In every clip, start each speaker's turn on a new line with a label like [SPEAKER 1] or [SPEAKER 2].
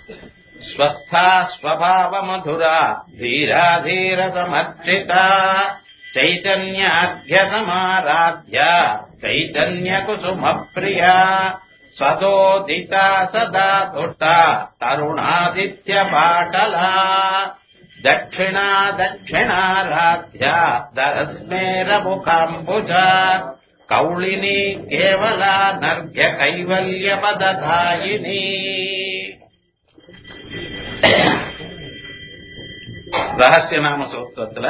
[SPEAKER 1] स्वस्था स्वभावमधुरा धीराधीरसमर्चिता चैतन्याढ्यसमाराध्या चैतन्यकुसुमप्रिया सदोदिता सदा तुष्टा तरुणादित्यपाटला दक्षिणा दक्षिणाराध्या दरस्मेरमुखाम्बुजा कौलिनी केवला नर्घ्य कैवल्यपदधायिनी ரகசிய நாம சூத்திரத்துல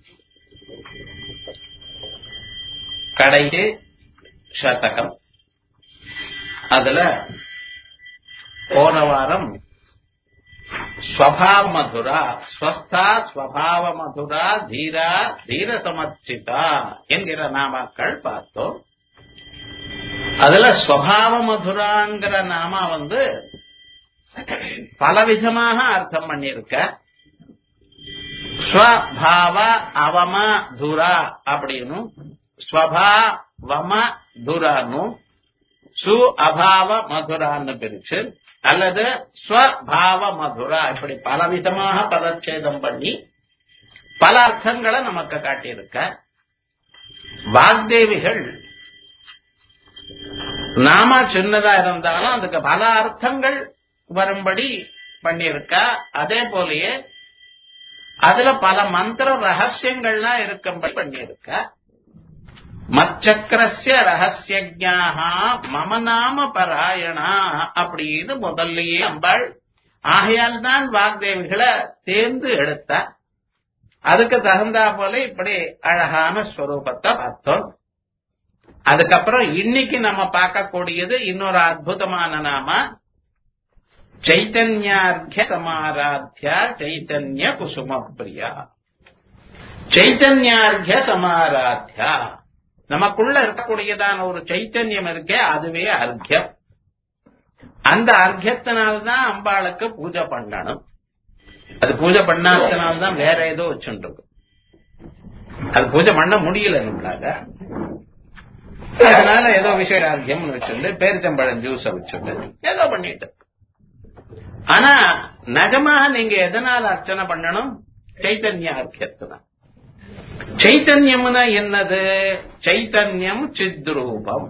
[SPEAKER 1] கடைசி சதகம் அதுல போன வாரம் ஸ்வபாவ மதுரா ஸ்வஸ்தா ஸ்வபாவ மதுரா தீரா தீர சமர்ச்சிதா என்கிற நாமாக்கள் பார்த்தோம் அதுல ஸ்வபாவ மதுராங்கிற நாமா வந்து பலவிதமாக அர்த்தம் பண்ணிருக்க ஸ்வபாவ அவம துரா அப்படின்னு ஸ்வபாவம துரான்னு சு அபாவ மதுரான்னு பிரிச்சு அல்லது ஸ்வபாவ மதுரா இப்படி பலவிதமாக பதச்சேதம் பண்ணி பல அர்த்தங்களை நமக்கு காட்டியிருக்க வாக்தேவிகள் நாம சின்னதா இருந்தாலும் அதுக்கு பல அர்த்தங்கள் வரும்படி பண்ணியிருக்கா அதே போலயே அதுல பல மந்திர ரகசியங்கள்லாம் இருக்கும்படி பண்ணியிருக்க மச்சக்கரஸ்ய ரகசியஜாக மம நாம பராயணா அப்படின்னு முதல்லயே அம்பாள் ஆகையால் தான் வாக்தேவிகளை தேர்ந்து எடுத்த அதுக்கு தகுந்தா போல இப்படி அழகான ஸ்வரூபத்தை பார்த்தோம் அதுக்கப்புறம் இன்னைக்கு நம்ம பார்க்கக்கூடியது இன்னொரு அற்புதமான நாம சைத்தன்யார்க்கிய சமாராத்தியா சைத்தன்ய குசும பிரியா சைத்தன்யார்க்கிய சமாராத்தியா நமக்குள்ள இருக்கக்கூடியதான ஒரு சைத்தன்யம் இருக்கே அதுவே அர்க்கியம் அந்த அர்க்கியத்தினால்தான் அம்பாளுக்கு பூஜை பண்ணணும் அது பூஜை பண்ணாதனால்தான் வேற ஏதோ வச்சுருக்கு அது பூஜை பண்ண முடியல நம்மளால அதனால ஏதோ விஷயரார்க்கியம்னு வச்சுட்டு பேரிச்சம்பழம் ஜூஸ வச்சுட்டு ஏதோ பண்ணிட்டு ஆனா நிஜமாக நீங்க எதனால அர்ச்சனை பண்ணணும் சைத்தன்ய அர்க்கியத்தினா சைத்தன்யம்னா என்னது சைத்தன்யம் சித்ரூபம்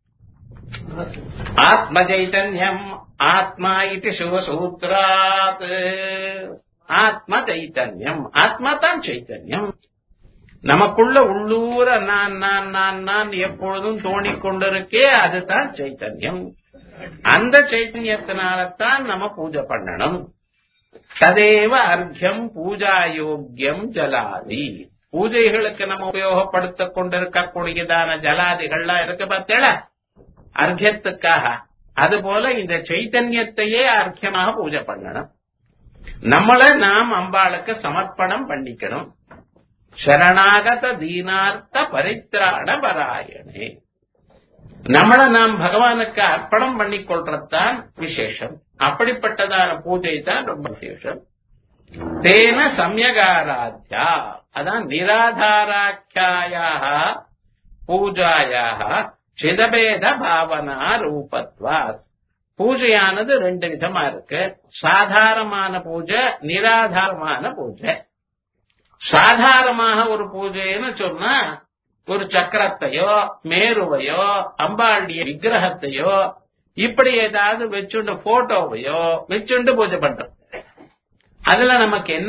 [SPEAKER 1] ஆத்ம சைத்தன்யம் ஆத்மா இது சிவசூத்ராத் ஆத்ம சைத்தன்யம் ஆத்மா தான் சைத்தன்யம் நமக்குள்ள உள்ளூர நான் நான் நான் நான் எப்பொழுதும் தோணிக் கொண்டிருக்கே அதுதான் சைத்தன்யம் அந்த சைத்தன்யத்தினால்தான் நம்ம பூஜை பண்ணணும் ததேவ அர்க்கியம் பூஜா யோக்கியம் ஜலாதி பூஜைகளுக்கு நம்ம உபயோகப்படுத்திக் கொண்டிருக்கக்கூடியதான ஜலாதிகள்லாம் இருக்கு பார்த்தேள அர்க்கியத்துக்காக அதுபோல இந்த சைத்தன்யத்தையே அர்க்கியமாக பூஜை பண்ணணும் நம்மள நாம் அம்பாளுக்கு சமர்ப்பணம் பண்ணிக்கணும் சரணாகத தீனார்த்த பரித்ராண பராயணே நம்மள நாம் பகவானுக்கு அர்ப்பணம் பண்ணி கொள்றதுதான் விசேஷம் அப்படிப்பட்டதான பூஜை தான் ரொம்ப விசேஷம் தேன சமயகாராத்யா அதான் நிராதாராக்கியாயாக பூஜாயாக சிதபேத பாவனா ரூபத்வா பூஜையானது ரெண்டு விதமா இருக்கு சாதாரணமான பூஜை நிராதாரமான பூஜை சாதாரணமாக ஒரு பூஜைன்னு சொன்னா ஒரு சக்கரத்தையோ மேருவையோ அம்பாளுடைய விக்கிரகத்தையோ இப்படி ஏதாவது வச்சுண்டு போட்டோவையோ வச்சுண்டு பூஜை பண்றோம் அதுல நமக்கு என்ன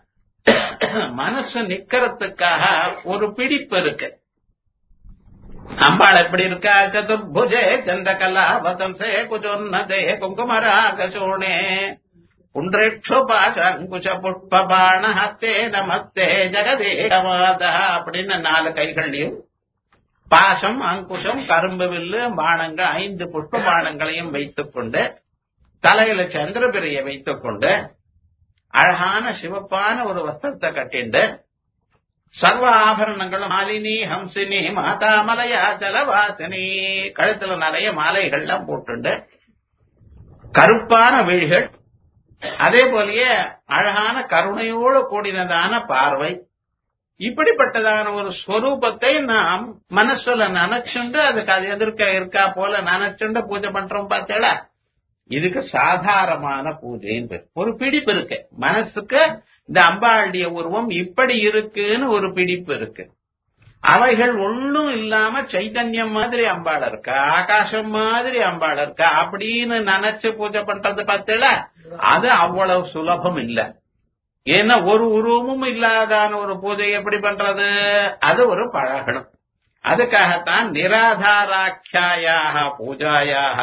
[SPEAKER 1] மனசு நிக்கிறதுக்காக ஒரு பிடிப்பு இருக்கு அம்பாள் எப்படி இருக்கா சதுர்புஜே சந்திரகலா வதம்சே குஜோன்னதே குங்குமராகசோணே புன்றேட்சோபாசங்குஷ புஷ்பபாண ஹத்தே நமஸ்தே ஜெகதேகமாத அப்படின்னு நாலு கைகள்லையும் பாசம் அங்குஷம் கரும்பு வில்லு பானங்கள் ஐந்து புஷ்ப பானங்களையும் வைத்துக் கொண்டு தலையில சந்திரபிரையை வைத்துக் கொண்டு அழகான சிவப்பான ஒரு வஸ்திரத்தை கட்டிண்டு சர்வ ஆபரணங்களும் மாலினி ஹம்சினி மாதாமலையா ஜலவாசினி கழுத்துல நிறைய மாலைகள்லாம் போட்டுண்டு கருப்பான விழிகள் அதே போலயே அழகான கருணையோடு கூடினதான பார்வை இப்படிப்பட்டதான ஒரு ஸ்வரூபத்தை நாம் மனசுல நினைச்சுண்டு அதுக்கு அது எதிர்க்க இருக்கா போல நினைச்சுண்டு பூஜை பண்றோம் பார்த்தேடா இதுக்கு சாதாரணமான பூஜைன்னு பேர் ஒரு பிடிப்பு இருக்கு மனசுக்கு இந்த அம்பாளுடைய உருவம் இப்படி இருக்குன்னு ஒரு பிடிப்பு இருக்கு அவைகள் ஒண்ணும் இல்லாம சைத்தன்யம் மாதிரி அம்பாள் இருக்கா ஆகாசம் மாதிரி அம்பாள் இருக்கா அப்படின்னு நினைச்சு பூஜை பண்றது பார்த்தல அது அவ்வளவு சுலபம் இல்ல ஏன்னா ஒரு உருவமும் இல்லாதான ஒரு பூஜை எப்படி பண்றது அது ஒரு பழகணும் அதுக்காகத்தான் நிராதாராட்சாயாக பூஜாயாக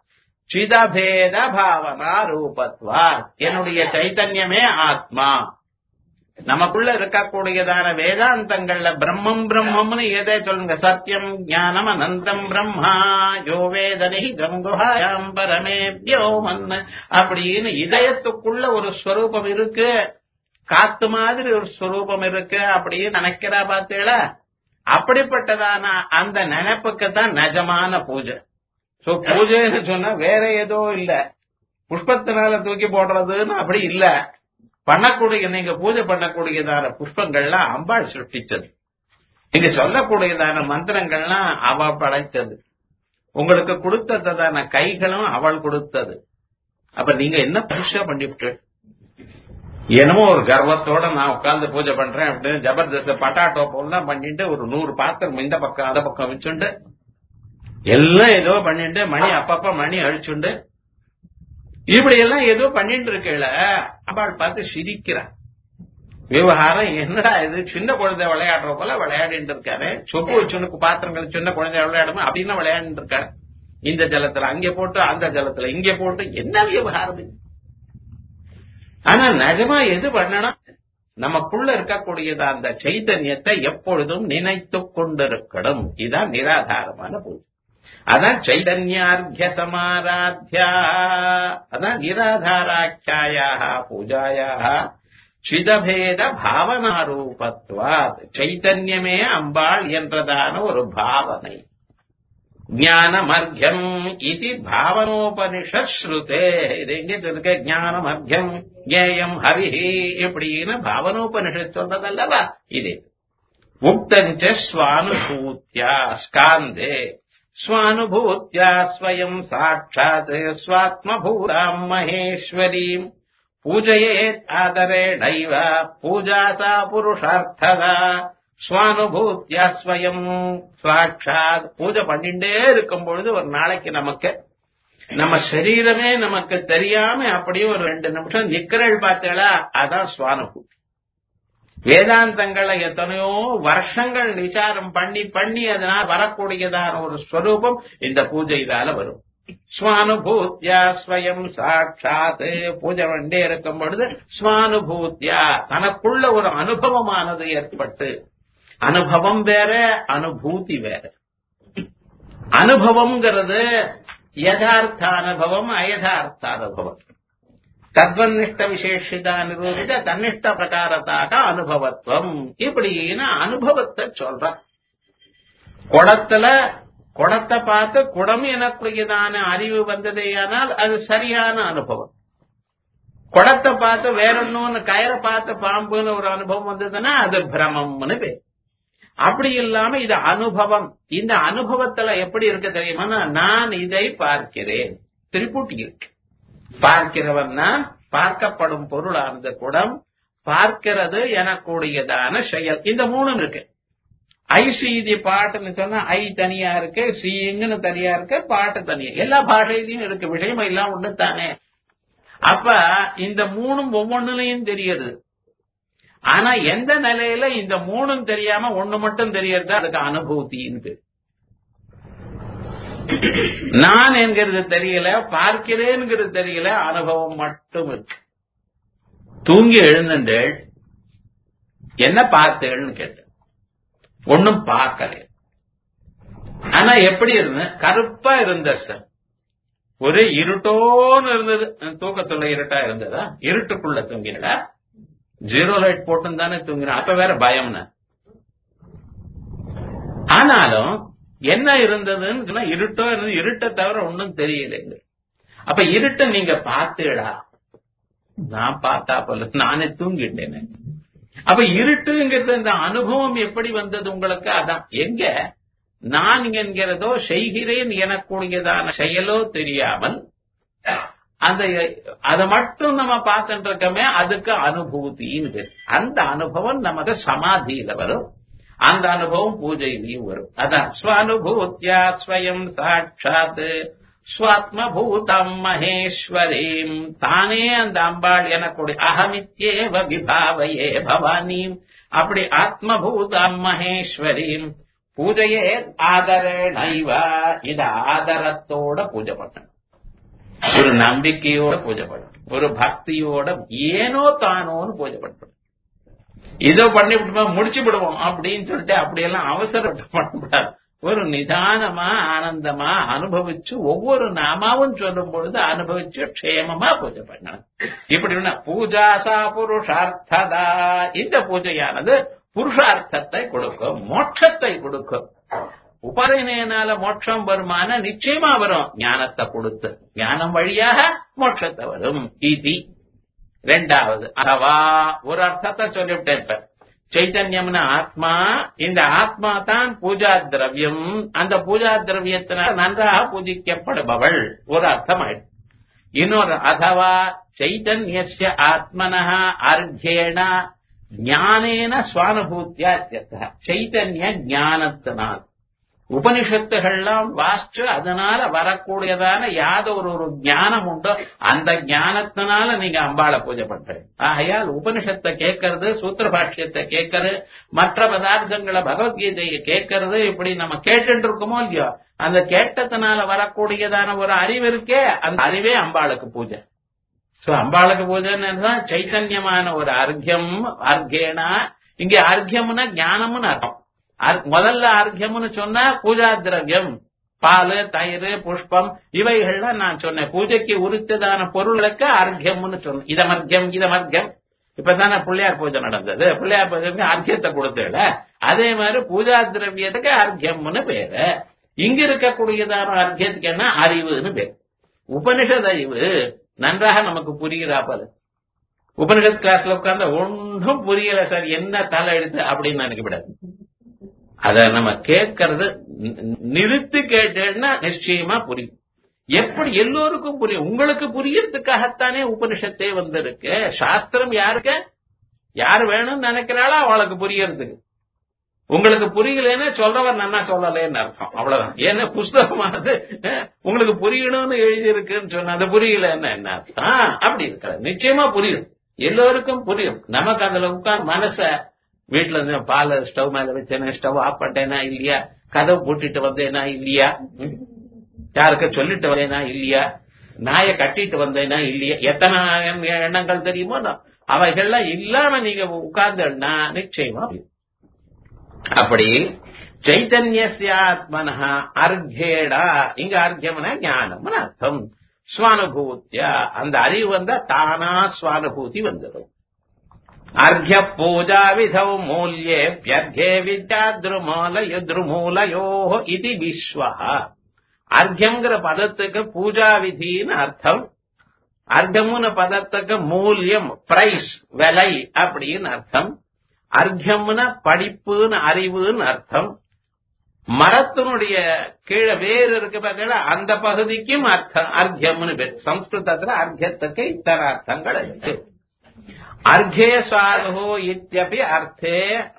[SPEAKER 1] சிதபேத பாவனா ரூபத்வா என்னுடைய சைத்தன்யமே ஆத்மா நமக்குள்ள இருக்கக்கூடியதான வேதாந்தங்கள்ல பிரம்மம் பிரம்மம்னு எதை சொல்லுங்க சத்தியம் ஞானம் அனந்தம் பிரம்மா யோ வேதனை கங்குஹாயாம் பரமேபியோ மன்ன அப்படின்னு இதயத்துக்குள்ள ஒரு ஸ்வரூபம் இருக்கு காத்து மாதிரி ஒரு ஸ்வரூபம் இருக்கு அப்படின்னு நினைக்கிறா பார்த்தீங்களா அப்படிப்பட்டதான அந்த நினைப்புக்கு தான் நிஜமான பூஜை சோ பூஜைன்னு சொன்னா வேற ஏதோ இல்ல புஷ்பத்தினால தூக்கி போடுறதுன்னு அப்படி இல்ல பண்ணக்கூடிய நீங்க பூஜை பண்ணக்கூடியதான புஷ்பங்கள்லாம் அம்பாள் சிருஷ்டிச்சது நீங்க சொல்லக்கூடியதான மந்திரங்கள்லாம் அவ படைத்தது உங்களுக்கு கொடுத்ததான கைகளும் அவள் கொடுத்தது அப்ப நீங்க என்ன புதுசா பண்ணிவிட்டு என்னமோ ஒரு கர்வத்தோட நான் உட்கார்ந்து பூஜை பண்றேன் அப்படின்னு ஜபர்தஸ்த் பட்டாட்டோ போலாம் பண்ணிட்டு ஒரு நூறு பாத்திரம் இந்த பக்கம் அந்த பக்கம் வச்சுண்டு எல்லாம் ஏதோ பண்ணிட்டு மணி அப்பப்ப மணி அழிச்சுண்டு இப்படி எல்லாம் ஏதோ பண்ணிட்டு இருக்கல அம்பாள் பார்த்து சிரிக்கிறான் விவகாரம் என்னடா இது சின்ன குழந்தை விளையாடுற போல விளையாடிட்டு இருக்காரு சொப்பு வச்சுனுக்கு பாத்திரங்கள் சின்ன குழந்தை விளையாடுமா அப்படின்னு விளையாடிட்டு இருக்காரு இந்த ஜலத்துல அங்க போட்டு அந்த ஜலத்துல இங்க போட்டு என்ன விவகாரம் இது? ஆனா நிஜமா எது பண்ணணும் நமக்குள்ள இருக்கக்கூடியது அந்த சைத்தன்யத்தை எப்பொழுதும் நினைத்து கொண்டிருக்கணும் இதுதான் நிராதாரமான பூஜை அதான் சைதன்யார்த்திய சமாராத்யா அதான் நிராதாராட்சாயாக பூஜாயாக சிதபேத பாவனாரூபத்வாத் சைத்தன்யமே அம்பாள் என்றதான ஒரு பாவனை ஞானமர்க்கம் இது பாவனோபனிஷத் ஸ்ருதே இது எங்க இருக்க ஞானமர்க்கம் ஜேயம் ஹரிஹி இப்படின்னு பாவனோபனிஷத் சொல்றதல்லவா இது உக்தஞ்ச ஸ்வானுபூத்யா ஸ்காந்தே ஸ்வானுபூத்யா ஸ்வயம் சாட்சாத் ஸ்வாத்மபூதாம் மகேஸ்வரீம் பூஜையேத் ஆதரேணைவ பூஜா சா புருஷார்த்ததா ஸ்வானுபூத்யா ஸ்வயம் சாட்சாத் பூஜை பண்ணிட்டே இருக்கும் பொழுது ஒரு நாளைக்கு நமக்கு நம்ம சரீரமே நமக்கு தெரியாம அப்படியே ஒரு ரெண்டு நிமிஷம் நிக்கிறள் பார்த்தீங்களா அதான் சுவானுபூதி வேதாந்தங்களை எத்தனையோ வருஷங்கள் விசாரம் பண்ணி பண்ணி அதனால் வரக்கூடியதான ஒரு ஸ்வரூபம் இந்த பூஜையினால வரும் ஸ்வானுபூத்யா ஸ்வயம் சாட்சாத் பூஜை வண்டே இருக்கும் பொழுது ஸ்வானுபூத்யா தனக்குள்ள ஒரு அனுபவமானது ஏற்பட்டு அனுபவம் வேற அனுபூதி வேற அனுபவம்ங்கிறது யதார்த்த அனுபவம் அயதார்த்த அனுபவம் தத்வன்னிஷ்ட விசேஷிதா நிரூபித தன்னிஷ்ட பிரகாரத்தாக அனுபவத்துவம் இப்படின்னு அனுபவத்தை சொல்ற குடத்துல குடத்தை பார்த்து குடம் எனக்குரியதான அறிவு வந்ததேயானால் அது சரியான அனுபவம் குடத்தை பார்த்து வேற ஒன்னு கயரை பார்த்து பாம்புன்னு ஒரு அனுபவம் வந்ததுன்னா அது பிரமம்னு பேர் அப்படி இல்லாம இது அனுபவம் இந்த அனுபவத்துல எப்படி இருக்கு தெரியுமா நான் இதை பார்க்கிறேன் திருப்பூட்டி இருக்கு பார்க்கிறவன் நான் பார்க்கப்படும் பொருளானது குடம் பார்க்கிறது எனக்கூடியதான செயல் இந்த மூணும் இருக்கு ஐ சீதி பாட்டுன்னு சொன்னா ஐ தனியா இருக்கு சீங்குன்னு தனியா இருக்கு பாட்டு தனியா எல்லா பாஷையிலையும் இருக்கு விஷயம் எல்லாம் ஒண்ணு தானே அப்ப இந்த மூணும் ஒவ்வொன்னுலயும் தெரியுது ஆனா எந்த நிலையில இந்த மூணும் தெரியாம ஒண்ணு மட்டும் தெரியறது அதுக்கு அனுபூதின்னு பேர் நான் என்கிறது தெரியல பார்க்கிறேன்கிறது தெரியல அனுபவம் மட்டும் இருக்கு தூங்கி எழுந்தேள் என்ன பார்த்தேன்னு கேட்டேன் ஒன்னும் பார்க்கல ஆனா எப்படி இருந்த கருப்பா இருந்த சார் ஒரு இருட்டோன்னு இருந்தது தூக்கத்துல இருட்டா இருந்ததா இருட்டுக்குள்ள தூங்கினடா ஜீரோ லைட் போட்டு தானே தூங்கின அப்ப வேற பயம்னா ஆனாலும் என்ன இருந்ததுன்னு சொன்னா இருட்டோ இருந்தது இருட்டை தவிர ஒன்னும் தெரியலைங்க அப்ப இருட்டை நீங்க பார்த்தேடா நான் பார்த்தா போல நானே தூங்கிட்டேனே அப்ப இருட்டுங்கிறது இந்த அனுபவம் எப்படி வந்தது உங்களுக்கு அதான் எங்க நான் என்கிறதோ செய்கிறேன் எனக்கூடியதான செயலோ தெரியாமல் அந்த அதை மட்டும் நம்ம பார்த்துட்டு இருக்கோமே அதுக்கு அனுபூதின்னு பேர் அந்த அனுபவம் நமக்கு சமாதியில வரும் அந்த அனுபவம் பூஜையிலையும் வரும் அதான் ஸ்வானுபூத்தியா ஸ்வயம் சாட்சாத் ஸ்வாத்மபூதம் மகேஸ்வரீம் தானே அந்த அம்பாள் எனக்குடைய அகமித்யேவ விபாவையே பவானீம் அப்படி ஆத்மபூதம் மகேஸ்வரீம் பூஜையே ஆதரணைவா இத ஆதரத்தோட பூஜை பண்ணணும் ஒரு நம்பிக்கையோட பூஜை பண்ணணும் ஒரு பக்தியோட ஏனோ தானோன்னு பூஜை பண்ணணும் இதோ பண்ணி விட்டுமா முடிச்சு விடுவோம் அப்படின்னு சொல்லிட்டு அப்படியெல்லாம் அவசரப்பட்டு பண்ணக்கூடாது ஒரு நிதானமா ஆனந்தமா அனுபவிச்சு ஒவ்வொரு நாமாவும் சொல்லும் பொழுது அனுபவிச்சு க்ஷேமமா பூஜை பண்ணணும் இப்படி பூஜாசா புருஷார்த்ததா இந்த பூஜையானது புருஷார்த்தத்தை கொடுக்கும் மோட்சத்தை கொடுக்கும் உபாதனையினால மோட்சம் வருமான நிச்சயமா வரும் ஞானத்தை கொடுத்து ஞானம் வழியாக மோட்சத்தை வரும் இதி ரெண்டாவது அவா ஒரு அர்த்தத்தை சொல்லிவிட்டேன் இப்ப சைத்தன்யம்னு ஆத்மா இந்த ஆத்மா தான் பூஜா திரவியம் அந்த பூஜா திரவியத்தினால் நன்றாக பூஜிக்கப்படுபவள் ஒரு அர்த்தம் ஆயிடுச்சு இன்னொரு அதவா சைத்தன்யஸ்ய ஆத்மனः அர்த்தேன ஞானேன சுவானுபூத்தியா சைத்தன்ய ஞானத்தினால் உபனிஷத்துகள்லாம் வாசிச்சு அதனால வரக்கூடியதான யாத ஒரு ஒரு ஞானம் உண்டோ அந்த ஞானத்தினால நீங்க அம்பாளை பூஜை பண்றீங்க ஆகையால் உபனிஷத்தை கேட்கறது சூத்திர பாஷ்யத்தை கேட்கறது மற்ற பதார்த்தங்களை பகவத்கீதையை கேட்கறது இப்படி நம்ம கேட்டுட்டு இருக்கோமோ இல்லையோ அந்த கேட்டத்தினால வரக்கூடியதான ஒரு அறிவு இருக்கே அந்த அறிவே அம்பாளுக்கு பூஜை சோ அம்பாளுக்கு பூஜைன்னு சைத்தன்யமான ஒரு அர்க்கியம் அர்க்கேனா இங்க அர்க்கியம்னா ஞானம்னு அர்த்தம் முதல்ல அர்க்கியம்னு சொன்னா பூஜா திரவியம் பால் தயிர் புஷ்பம் இவைகள்லாம் நான் சொன்னேன் பூஜைக்கு உரித்ததான பொருளுக்கு அர்க்கியம்னு சொன்னேன் இதமர்க்கியம் இதமர்க்கியம் இப்பதானே பிள்ளையார் பூஜை நடந்தது பிள்ளையார் பூஜைக்கு அர்க்கியத்தை கொடுத்தல அதே மாதிரி பூஜா திரவியத்துக்கு அர்க்கியம்னு பேரு இங்க இருக்கக்கூடியதான அர்க்கியத்துக்கு என்ன அறிவுன்னு பேர் உபனிஷத் அறிவு நன்றாக நமக்கு புரிகிறா போல உபனிஷத் கிளாஸ்ல உட்கார்ந்து ஒன்றும் புரியல சார் என்ன தலை எடுத்து அப்படின்னு நினைக்கப்படாது அத நம்ம கேட்கறது நிறுத்தி கேட்டேன்னா நிச்சயமா புரியும் எப்படி எல்லோருக்கும் புரியும் உங்களுக்கு புரியறதுக்காகத்தானே உபனிஷத்தே வந்திருக்கு சாஸ்திரம் யாருக்கு யார் வேணும்னு நினைக்கிறாளோ அவளுக்கு புரியறதுக்கு உங்களுக்கு புரியலன்னு சொல்றவர் நன்னா சொல்லலேன்னு அர்த்தம் அவ்வளவுதான் ஏன்னா புஸ்தகமானது உங்களுக்கு புரியணும்னு எழுதி இருக்குன்னு சொன்ன அது புரியலன்னு என்ன அர்த்தம் அப்படி இருக்காது நிச்சயமா புரியும் எல்லோருக்கும் புரியும் நமக்கு அதுல உட்கார்ந்து மனச வீட்டுல இருந்து பால் ஸ்டவ் மேல வச்சேனா ஸ்டவ் ஆஃப் பண்ணிட்டேனா இல்லையா கதவு பூட்டிட்டு வந்தேனா இல்லையா யாருக்க சொல்லிட்டு வந்தேனா இல்லையா நாயை கட்டிட்டு வந்தேனா இல்லையா எத்தனை எண்ணங்கள் தெரியுமோ அவைகள்லாம் இல்லாம நீங்க உட்கார்ந்தா நிச்சயமா அப்படி சைத்தன்யாத்மன அர்க்கேடா இங்க அர்க்கியம்னா ஞானம்னு அர்த்தம் சுவானுபூத்தியா அந்த அறிவு வந்தா தானா சுவானுபூதி வந்துடும் அர்க்ய பூஜா விதௌ மூல்யே வியர்கே வித்யாத்ருமூலய திருமூலயோ இது விஸ்வ அர்க்யங்கிற பதத்துக்கு பூஜா விதின்னு அர்த்தம் அர்க்கம்னு பதத்துக்கு மூல்யம் பிரைஸ் விலை அப்படின்னு அர்த்தம் அர்க்கம்னா படிப்புன்னு அறிவுன்னு அர்த்தம் மரத்தினுடைய கீழே வேறு இருக்கு பார்த்தீங்கன்னா அந்த பகுதிக்கும் அர்த்தம் அர்க்கியம்னு பேர் சம்ஸ்கிருதத்துல அர்க்கியத்துக்கு இத்தனை அர்த்தங்கள் இருக்கு அர்க்கே சாது இத்தியபி அர்த்தே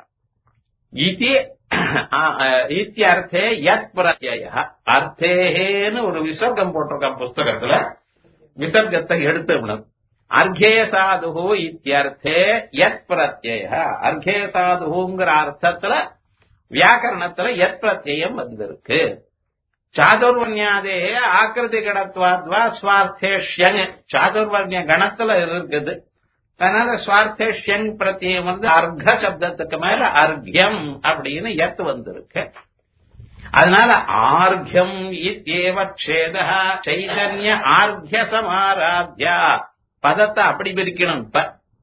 [SPEAKER 1] இதி இத்தியர்த்தே யத் பிரத்யய அர்த்தேன்னு ஒரு விசர்க்கம் போட்டிருக்கான் புஸ்தகத்துல விசர்க்கத்தை எடுத்து அர்க்கே சாது இத்தியர்த்தே யத் பிரத்யய அர்க்கே சாதுங்கிற அர்த்தத்துல வியாக்கரணத்துல எத் பிரத்யம் வந்திருக்கு சாதுர்வன்யாதே ஆக்கிருதி கடத்வாத்வா சுவார்த்தேஷ்யங் சாதுர்வர்ணிய கணத்துல இருக்குது அதனால சுவார்த்தேஷ்யங் பிரத்யம் வந்து அர்க்க சப்தத்துக்கு மேல அர்க்யம் அப்படின்னு எத் வந்திருக்கு அதனால ஆர்கியம் இத்தேவட்சேத சைதன்ய ஆர்கிய சமாராத்யா பதத்தை அப்படி பிரிக்கணும் இப்ப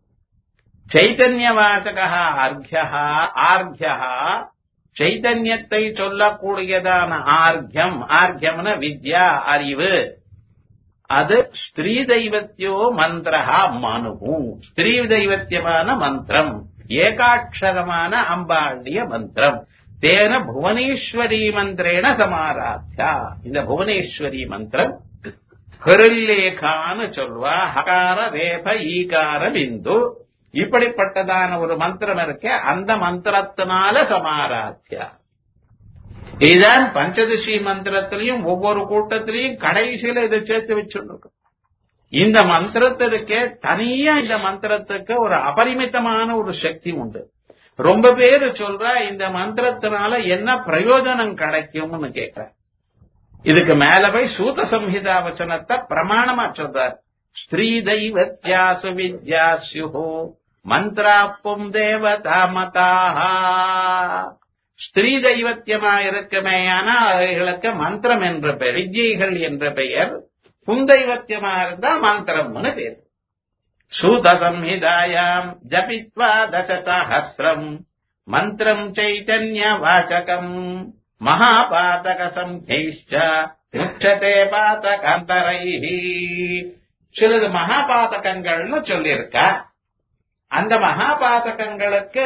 [SPEAKER 1] சைதன்யவாச்சகா அர்க்யா ஆர்கியா சைதன்யத்தை சொல்லக்கூடியதான ஆர்கியம் ஆர்கியம்ன வித்யா அறிவு அது ஸ்திரீ தெய்வத்தியோ மந்திரஹா மனுவு ஸ்திரீ தெய்வத்தியமான மந்திரம் ஏகாட்சரமான அம்பாண்டிய மந்திரம் தேன புவனேஸ்வரி மந்திரேன சமாராத்யா இந்த புவனேஸ்வரி மந்திரம் ஹிருல்லேகான்னு சொல்வா ஹகார ரேப ஈகார பிந்து இப்படிப்பட்டதான ஒரு மந்திரம் இருக்க அந்த மந்திரத்தினால சமாராத்தியா இதுதான் பஞ்சதசி மந்திரத்திலையும் ஒவ்வொரு கூட்டத்திலையும் கடைசியில இதை சேர்த்து வச்சுருக்கோம் இந்த மந்திரத்திற்கே தனியா இந்த மந்திரத்துக்கு ஒரு அபரிமிதமான ஒரு சக்தி உண்டு ரொம்ப பேரு சொல்றா இந்த மந்திரத்தினால என்ன பிரயோஜனம் கிடைக்கும்னு கேட்க இதுக்கு மேல போய் சூத சம்ஹிதா வச்சனத்தை பிரமாணமா சொல்றார் ஸ்ரீ தெய்வத்யாசு வித்யாஸ்யு மந்திராப்பும் தேவதா மதாக ஸ்திரீ தெய்வத்தியமா இருக்குமேயான அவைகளுக்கு மந்திரம் என்ற பெயர் வித்யைகள் என்ற பெயர் புந்தைவத்தியமா இருந்தா மந்திரம்னு பேர் சூத சம்ஹிதாயாம் ஜபித்வா தசசஹசிரம் மந்திரம் சைத்தன்ய வாச்சகம் மகாபாதக சம்ஹைஷ்ட முச்சதே பாதகாந்தரை சிலது மகாபாதகங்கள்னு சொல்லியிருக்கா அந்த மகாபாதகங்களுக்கு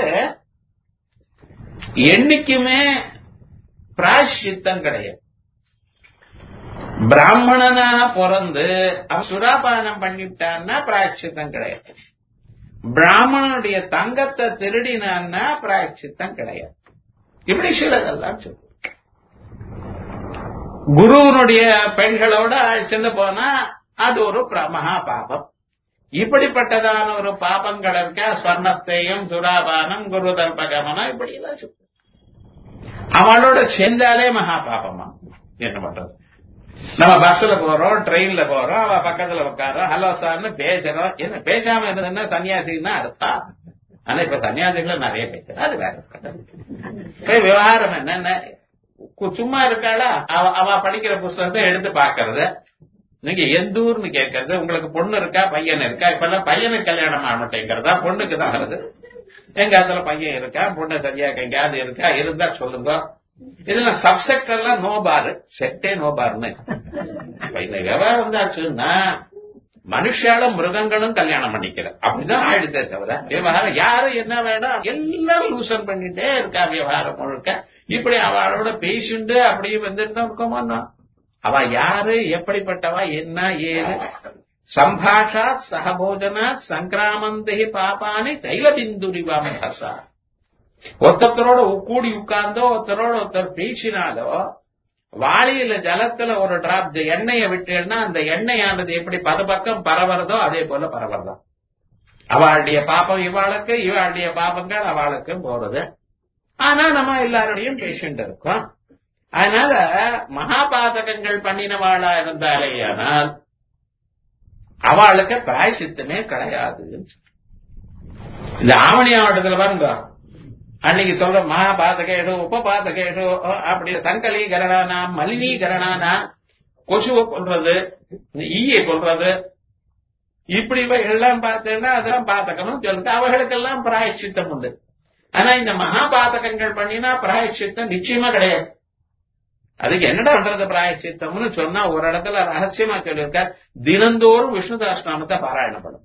[SPEAKER 1] என்னைக்குமே பிராயஷ்சித்தம் கிடையாது பிராமணனா பிறந்து அவன் சுராபானம் பண்ணிவிட்டான்னா பிராயச்சித்தம் கிடையாது பிராமணனுடைய தங்கத்தை திருடினான்னா பிராயச்சித்தம் கிடையாது இப்படி சிலதெல்லாம் சொல்லு குருவனுடைய பெண்களோட அழைச்சிட்டு போனா அது ஒரு மகா பாபம் இப்படிப்பட்டதான ஒரு பாபங்கள் இருக்க ஸ்வர்ணஸ்தேயம் சுராபானம் குரு தர்பகமனம் இப்படி எல்லாம் சொல்லு அவளோட சேர்ந்தாலே மகா பாபமா என்ன பண்றது நம்ம பஸ்ல போறோம் ட்ரெயின்ல போறோம் அவ பக்கத்துல உட்காரோம் ஹலோ சார்னு பேசுறோம் என்ன பேசாம இருந்ததுன்னா சன்னியாசின்னா அர்த்தம் ஆனா இப்ப சன்னியாசிகளை நிறைய பேசுறேன் அது வேற விவகாரம் என்னென்ன சும்மா இருக்காளா அவ அவ படிக்கிற புஸ்தகத்தை எடுத்து பாக்குறது நீங்க எந்த ஊர்னு கேட்கறது உங்களுக்கு பொண்ணு இருக்கா பையன் இருக்கா இப்ப எல்லாம் பையனுக்கு கல்யாணம் ஆக மாட்டேங்கிறதா பொண்ணுக்கு தான் வருது எங்க அதுல பையன் இருக்கா பொண்ணு சரியா எங்கேயாவது இருக்கா இருந்தா சொல்லுங்க இதுல சப்செக்ட் எல்லாம் நோ பாரு செட்டே நோ பார்னு இந்த விவகாரம் வந்தாச்சுன்னா மனுஷாலும் மிருகங்களும் கல்யாணம் பண்ணிக்கல அப்படிதான் ஆயிடுதே தவிர விவகாரம் யாரு என்ன வேணும் எல்லாம் லூசன் பண்ணிட்டே இருக்கா விவகாரம் முழுக்க இப்படி அவளோட பேசிண்டு அப்படியே வந்துட்டு இருக்கோமா அவ யாரு எப்படிப்பட்டவா என்ன ஏது சம்பாஷாத் சகபோஜனாத் சங்கிராமந்தி பாப்பானி தைலபிந்துரிவாம் ஹசா ஒருத்தரோட கூடி உட்கார்ந்தோ ஒருத்தரோட ஒருத்தர் பேசினாலோ வாளியில ஜலத்துல ஒரு டிராப் எண்ணெயை விட்டேன்னா அந்த எண்ணெயானது எப்படி பத பக்கம் பரவறதோ அதே போல பரவறதா அவளுடைய பாப்பம் இவாளுக்கு இவாளுடைய பாப்பங்கள் அவளுக்கு போறது ஆனா நம்ம எல்லாரோடையும் பேஷண்ட் இருக்கோம் அதனால மகாபாதகங்கள் பண்ணினவாளா இருந்தாலே ஆனால் அவளுக்கு பிராயசித்தமே கிடையாது இந்த ஆவணி ஆவட்டத்துல பாருங்க அன்னைக்கு சொல்ற மகாபாதகேடு உபபாதகேடு அப்படி சங்கலீகரணானா மலினீகரணானா கொசுவை கொள்றது ஈயை கொள்றது இப்படி எல்லாம் பார்த்தேன்னா அதெல்லாம் பாத்தகணும் சொல்லிட்டு அவர்களுக்கெல்லாம் பிராயச்சித்தம் உண்டு ஆனா இந்த மகாபாதகங்கள் பண்ணினா பிராயச்சித்தம் நிச்சயமா கிடையாது அதுக்கு என்னடா பண்றது பிராயச்சித்தம்னு சொன்னா ஒரு இடத்துல ரகசியமா சொல்லியிருக்க தினந்தோறும் விஷ்ணு தாஸ்நாமத்தை பாராயணப்படும்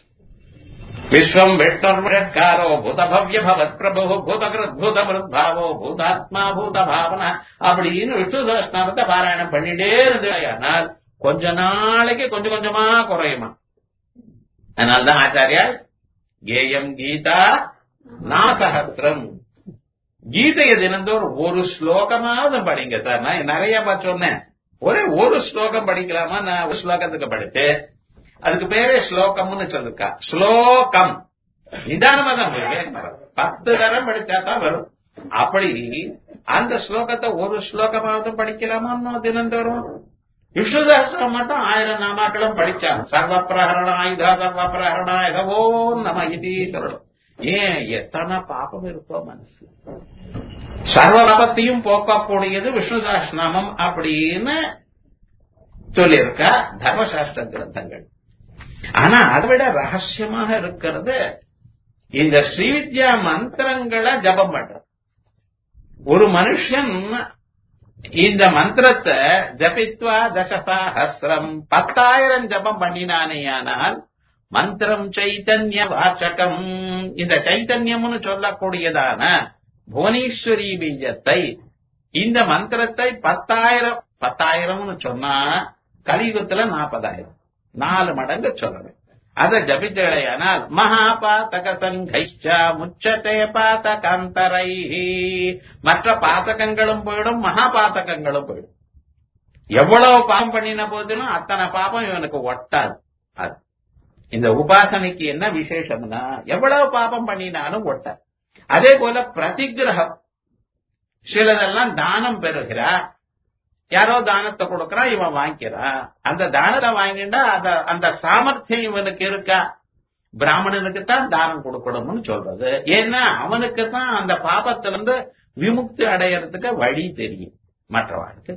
[SPEAKER 1] விஸ்வம் விஷ்ணுர்மஷட்காரோ பூத பவ்ய பவத் பிரபு பூதகிருத் பூதமிருத் பாவோ பூதாத்மா பூத பாவனா அப்படின்னு விஷ்ணு சகஸ்நாமத்தை பாராயணம் பண்ணிட்டே இருந்து ஆனால் கொஞ்ச நாளைக்கு கொஞ்சம் கொஞ்சமா குறையுமா அதனால்தான் ஆச்சாரியா கேயம் கீதா நாசகத்திரம் கீதைய தினந்தோறும் ஒரு ஸ்லோகமாவது படிங்க சார் நான் நிறைய சொன்னேன் ஒரே ஒரு ஸ்லோகம் படிக்கலாமா நான் ஒரு ஸ்லோகத்துக்கு படித்து அதுக்கு பேரே ஸ்லோகம்னு சொல்லிருக்கா ஸ்லோகம் நிதானமா தான் வரும் பத்து தரம் படிச்சா தான் வரும் அப்படி அந்த ஸ்லோகத்தை ஒரு ஸ்லோகமாவது படிக்கலாமா தினந்தோறும் விஷ்ணு சகசிரம் மட்டும் ஆயிரம் நாமாக்களும் படிச்சான் சர்வ பிரகரண ஆயுதா சர்வ பிரகரண ஆயுதவோ நம இது சொல்லணும் ஏன் எத்தனை பாப்பம் இருக்கோ மனசு சர்வ பாபத்தையும் போக்கக்கூடியது விஷ்ணு சகஸ்நாமம் அப்படின்னு சொல்லியிருக்கா தர்மசாஸ்திர கிரந்தங்கள் ஆனா அதை விட ரகசியமாக இருக்கிறது இந்த ஸ்ரீவித்யா மந்திரங்களை ஜபம் பண்ற ஒரு மனுஷன் இந்த மந்திரத்தை ஜபித்வா தசசாஹசிரம் பத்தாயிரம் ஜபம் பண்ணினானேயானால் மந்திரம் சைத்தன்ய வாச்சகம் இந்த சைத்தன்யம்னு சொல்லக்கூடியதான புவனேஸ்வரி பீஜத்தை இந்த மந்திரத்தை பத்தாயிரம் பத்தாயிரம்னு சொன்னா கலியுகத்துல நாற்பதாயிரம் நாலு மடங்கு சொல்லணும் அத ஜபிச்சடையானால் மகாபாத்தக சங்கைச்சா முச்சதே பாத்தகந்தரை மற்ற பாத்தகங்களும் போயிடும் மகா பாத்தகங்களும் போயிடும் எவ்வளவு பாவம் பண்ணின போதிலும் அத்தனை பாபம் இவனுக்கு ஒட்டாது அது இந்த உபாசனைக்கு என்ன விசேஷம்னா எவ்வளவு பாபம் பண்ணினாலும் ஒட்டாது அதே போல பிரதிகிரகம் சிலதெல்லாம் தானம் பெறுகிறார் யாரோ தானத்தை கொடுக்கறான் இவன் வாங்கிக்கிறான் அந்த தானத்தை வாங்கிட்டா அத அந்த சாமர்த்தியம் இவனுக்கு இருக்கா பிராமணனுக்கு தான் தானம் கொடுக்கணும்னு சொல்றது ஏன்னா அவனுக்கு தான் அந்த பாபத்திலிருந்து விமுக்தி அடையறதுக்கு வழி தெரியும் மற்றவாளுக்கு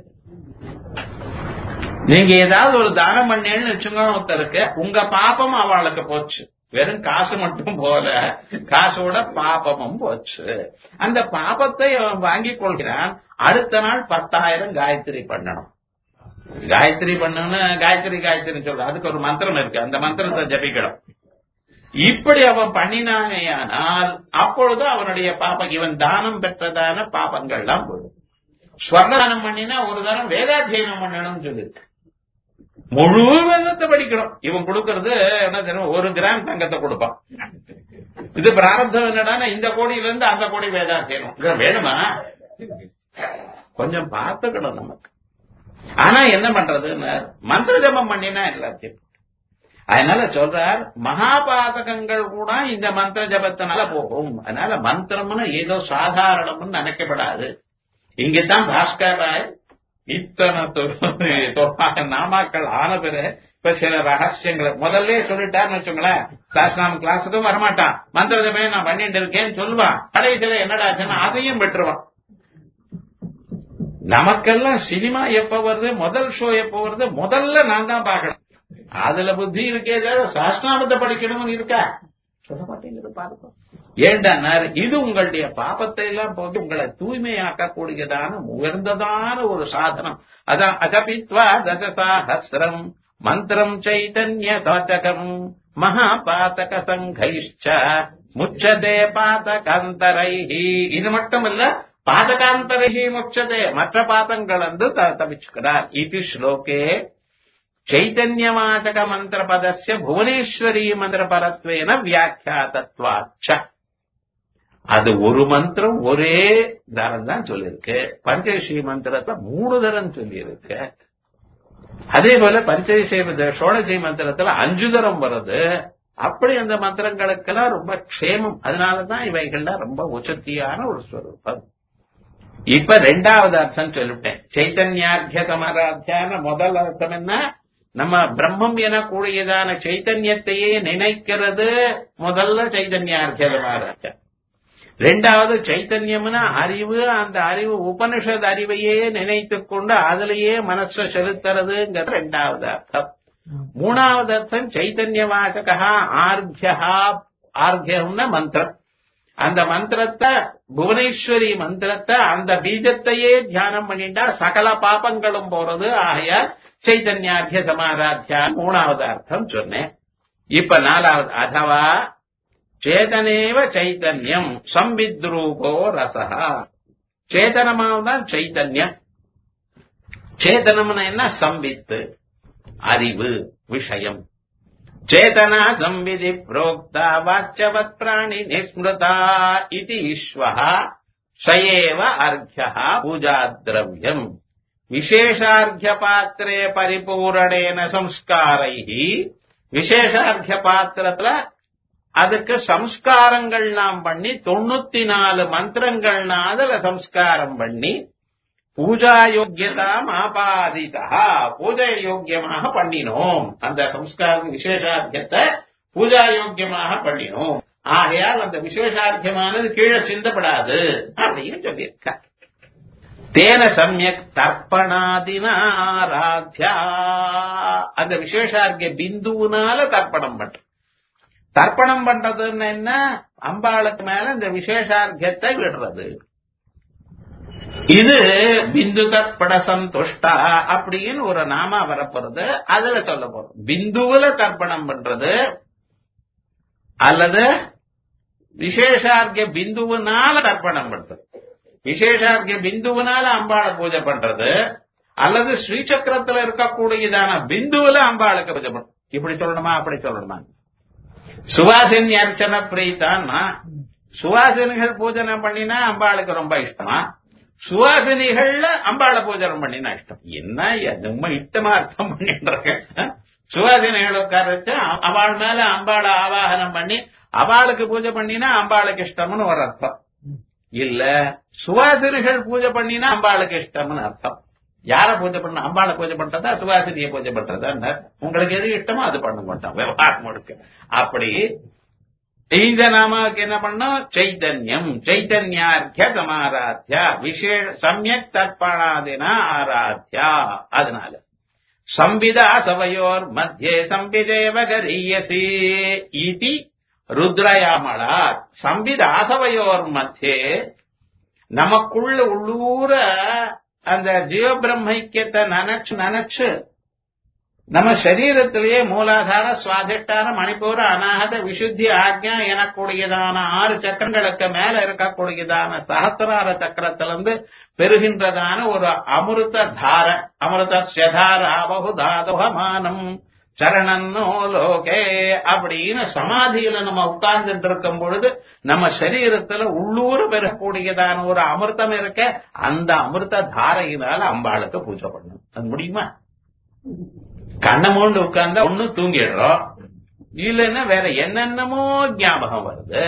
[SPEAKER 1] நீங்க ஏதாவது ஒரு தானம் பண்ணேன்னு வச்சுங்க ஒருத்தருக்கு உங்க பாப்பம் அவளுக்கு போச்சு வெறும் காசு மட்டும் போல காசோட பாபமும் போச்சு அந்த பாபத்தை அவன் வாங்கிக் கொள்கிறான் அடுத்த நாள் பத்தாயிரம் காயத்ரி பண்ணணும் காயத்ரி பண்ணணும்னு காயத்ரி காயத்ரி சொல்ற அதுக்கு ஒரு மந்திரம் இருக்கு அந்த மந்திரத்தை ஜபிக்கணும் இப்படி அவன் பண்ணினானேயானால் அப்பொழுது அவனுடைய பாப்பம் இவன் தானம் பெற்றதான பாபங்கள்லாம் போயிடும் ஸ்வர்ணதானம் பண்ணினா ஒரு தரம் வேதாத்தியனம் பண்ணணும்னு சொல்லிருக்கு முழு வேதத்தை படிக்கணும் இவன் கொடுக்கறது என்ன தெரியும் ஒரு கிராம் தங்கத்தை கொடுப்பான் இது பிராரப்தம் என்னடான்னா இந்த கோடியில இருந்து அந்த கோடி வேதாத்தியனம் இது வேணுமா கொஞ்சம் பார்த்துக்கணும் நமக்கு ஆனா என்ன பண்றது மந்திர ஜபம் பண்ணினா எல்லாத்தையும் அதனால சொல்றார் மகாபாதகங்கள் கூட இந்த மந்திர ஜபத்தினால போகும் அதனால மந்திரம்னு ஏதோ சாதாரணம்னு நினைக்கப்படாது இங்கதான் பாஸ்கர் ராய் இத்தனை தொப்பாக நாமாக்கள் ஆன பிறகு இப்ப சில ரகசியங்களை முதல்ல சொல்லிட்டாருன்னு வச்சுங்களேன் சாஸ்திரம் கிளாஸுக்கும் வரமாட்டான் மந்திர ஜபம் நான் பண்ணிட்டு இருக்கேன்னு சொல்லுவான் கடைசியில என்னடா அதையும் பெற்றுவான் நமக்கெல்லாம் சினிமா எப்ப வருது முதல் ஷோ எப்ப வருது முதல்ல நான் தான் பார்க்கணும் அதுல புத்தி இருக்கே சாஸ்திராமத்தை படிக்கணும்னு இருக்கா சொல்ல மாட்டேங்குது பார்ப்போம் ஏண்டா இது உங்களுடைய பாபத்தை எல்லாம் போட்டு உங்களை தூய்மையாக்கக்கூடியதான உயர்ந்ததான ஒரு சாதனம் அதான் அகபித்வா தசசாஹசிரம் மந்திரம் சைதன்ய சாச்சகம் மகாபாத்தக சங்கைஷ்ச முச்சதே பாதகாந்தரைஹி இது மட்டுமல்ல பாதகாந்தரைஹி முச்சதே மற்ற பாதங்கள் வந்து தவிச்சுக்கிறார் இது ஸ்லோகே ಚೈತನ್ಯವಾಚಕ ಮಂತ್ರ ಪದಸ್ಯ ಭುವನೇಶ್ವರಿ ಮಂತ್ರ ಪರತ್ವೇನ வியாக்கியாதத்வாச்ச அது ஒரு மந்திரம் ஒரே தரம் தான் சொல்லியிருக்கு பஞ்சஸ்ரீ மந்திரத்தை மூணு தரம் சொல்லியிருக்கு அதே போல பஞ்சஸ்ரீ சோழஜி மந்திரத்துல அஞ்சு தரம் வருது அப்படி அந்த மந்திரங்களுக்கெல்லாம் ரொம்ப க்ஷேமம் அதனாலதான் இவைகள்லாம் ரொம்ப உச்சத்தியான ஒரு ஸ்வரூபம் இப்ப ரெண்டாவது அர்த்தம் சொல்லிட்டேன் சைத்தன்யார்த்திய சமராத்தியான முதல் அர்த்தம் என்ன நம்ம பிரம்மம் எனக்கூடியதான சைத்தன்யத்தையே நினைக்கிறது முதல்ல சைத்தன்யார்த்திய சமராத்தியம் ரெண்டாவது சைத்தன்யம்னா அறிவு அந்த அறிவு உபனிஷத் அறிவையே நினைத்துக் கொண்டு அதுலயே மனச செலுத்துறதுங்கிறது ரெண்டாவது அர்த்தம் மூணாவது அர்த்தம் சைத்தன்ய வாசகா ஆர்த்தியா ஆர்த்தியம்னா மந்திரம் அந்த மந்திரத்தை புவனேஸ்வரி மந்திரத்தை அந்த பீஜத்தையே தியானம் பண்ணிட்டா சகல பாபங்களும் போறது ஆகையால் சைத்தன்யார்த்திய சமாராத்தியா மூணாவது அர்த்தம் சொன்னேன் இப்ப நாலாவது அதவா சேதனேவ சைத்தன்யம் சம்பித்ரூபோ ரசா சேதனமாவதான் சைத்தன்யம் சேதனம்னா என்ன சம்பித்து அறிவு விஷயம் चेतना संविधि प्रोक्ता वाच्यवत् प्राणि निस्मृता इति ईश्वः स एव अर्घ्यः पूजाद्रव्यम् விசேஷார்த்தியபாத்திரே பரிபூரணேன சம்ஸ்காரைஹ விசேஷார்த்தியபாத்திரத்துல அதுக்கு சம்ஸ்காரங்கள் நாம் பண்ணி தொண்ணூத்தி நாலு மந்திரங்கள்னா அதுல சம்ஸ்காரம் பண்ணி பூஜா யோக்கியதாம் ஆபாதிதா பூஜை யோக்கியமாக பண்ணினோம் அந்த சம்ஸ்காரம் விசேஷார்த்தியத்தை பூஜா யோக்கியமாக பண்ணினோம் ஆகையால் அந்த விசேஷார்த்தியமானது கீழே சிந்தப்படாது அப்படின்னு சொல்லியிருக்க தேன சமயக் தர்ப்பணாதின ஆராத்யா அந்த விசேஷார்த்திய பிந்துனால தர்ப்பணம் பண்ற தர்ப்பணம் பண்றதுன்னு என்ன அம்பாளுக்கு மேல இந்த விசேஷார்த்தியத்தை விடுறது இது பிந்து தற்பட சந்துஷ்டா அப்படின்னு ஒரு நாமா வரப்போறது அதுல சொல்ல போறோம் பிந்துவுல தர்ப்பணம் பண்றது அல்லது விசேஷார்க்கிய பிந்துவுனால தர்ப்பணம் பண்றது விசேஷார்க்கிய பிந்துவுனால அம்பாளை பூஜை பண்றது அல்லது ஸ்ரீசக்கரத்துல இருக்கக்கூடியதான பிந்துவுல அம்பாளுக்கு பூஜை பண்ணணும் இப்படி சொல்லணுமா அப்படி சொல்லணுமா சுவாசினி அர்ச்சன பிரீத்தான்னா சுவாசினிகள் பூஜனை பண்ணினா அம்பாளுக்கு ரொம்ப இஷ்டமா சுவாசினிகள்ல அம்பாளை பூஜனை பண்ணினா இஷ்டம் என்ன ரொம்ப இஷ்டமா அர்த்தம் பண்ணிட்டு சுவாசினிகள் உட்கார வச்சு அவள் மேல அம்பாளை ஆவாகனம் பண்ணி அவளுக்கு பூஜை பண்ணினா அம்பாளுக்கு இஷ்டம்னு ஒரு அர்த்தம் இல்ல சுவாசினிகள் பூஜை பண்ணினா அம்பாளுக்கு இஷ்டம்னு அர்த்தம் யார பூஜை பண்ண அம்பாளை பூஜை பண்றதா சுவாசினியை பூஜை பண்றதா உங்களுக்கு எது இஷ்டமோ அது பண்ண மாட்டோம் விவகாரம் முழுக்க அப்படி இந்த நாமாவுக்கு என்ன பண்ணோம் சைத்தன்யம் சைத்தன்யார்த்திய சமாராத்யா விசேஷ சமயக் தர்ப்பணாதினா ஆராத்யா அதனால சம்பிதா சபையோர் மத்தியே சம்பிதேவ கரீயசி இதி ருத்ரயாமளா சம்பிதா சபையோர் மத்தியே நமக்குள்ள உள்ளூர அந்த ஜீவபிரம்மைக்கியத்தை நினைச்சு நினைச்சு நம்ம சரீரத்திலேயே மூலாதார சுவாதிஷ்டான மணிப்பூர அநாகத விசுத்தி ஆக்ஞா எனக்கூடியதான ஆறு சக்கரங்களுக்கு மேல இருக்கக்கூடியதான சகசிரார சக்கரத்திலிருந்து பெறுகின்றதான ஒரு அமிர்த தார அமிர்த சதாரா பகுதாதுகமானம் சரணன்னோ லோகே அப்படின்னு சமாதியில நம்ம உட்கார்ந்துட்டு இருக்கும் பொழுது நம்ம சரீரத்துல உள்ளூர பெறக்கூடியதான ஒரு அமிர்தம் இருக்க அந்த அமிர்த தாரையினால அம்பாளுக்கு பூஜை பண்ணணும் அது முடியுமா கண்ணை மூண்டு உட்கார்ந்தா ஒண்ணு தூங்கிடுறோம் இல்லைன்னா வேற என்னென்னமோ ஞாபகம் வருது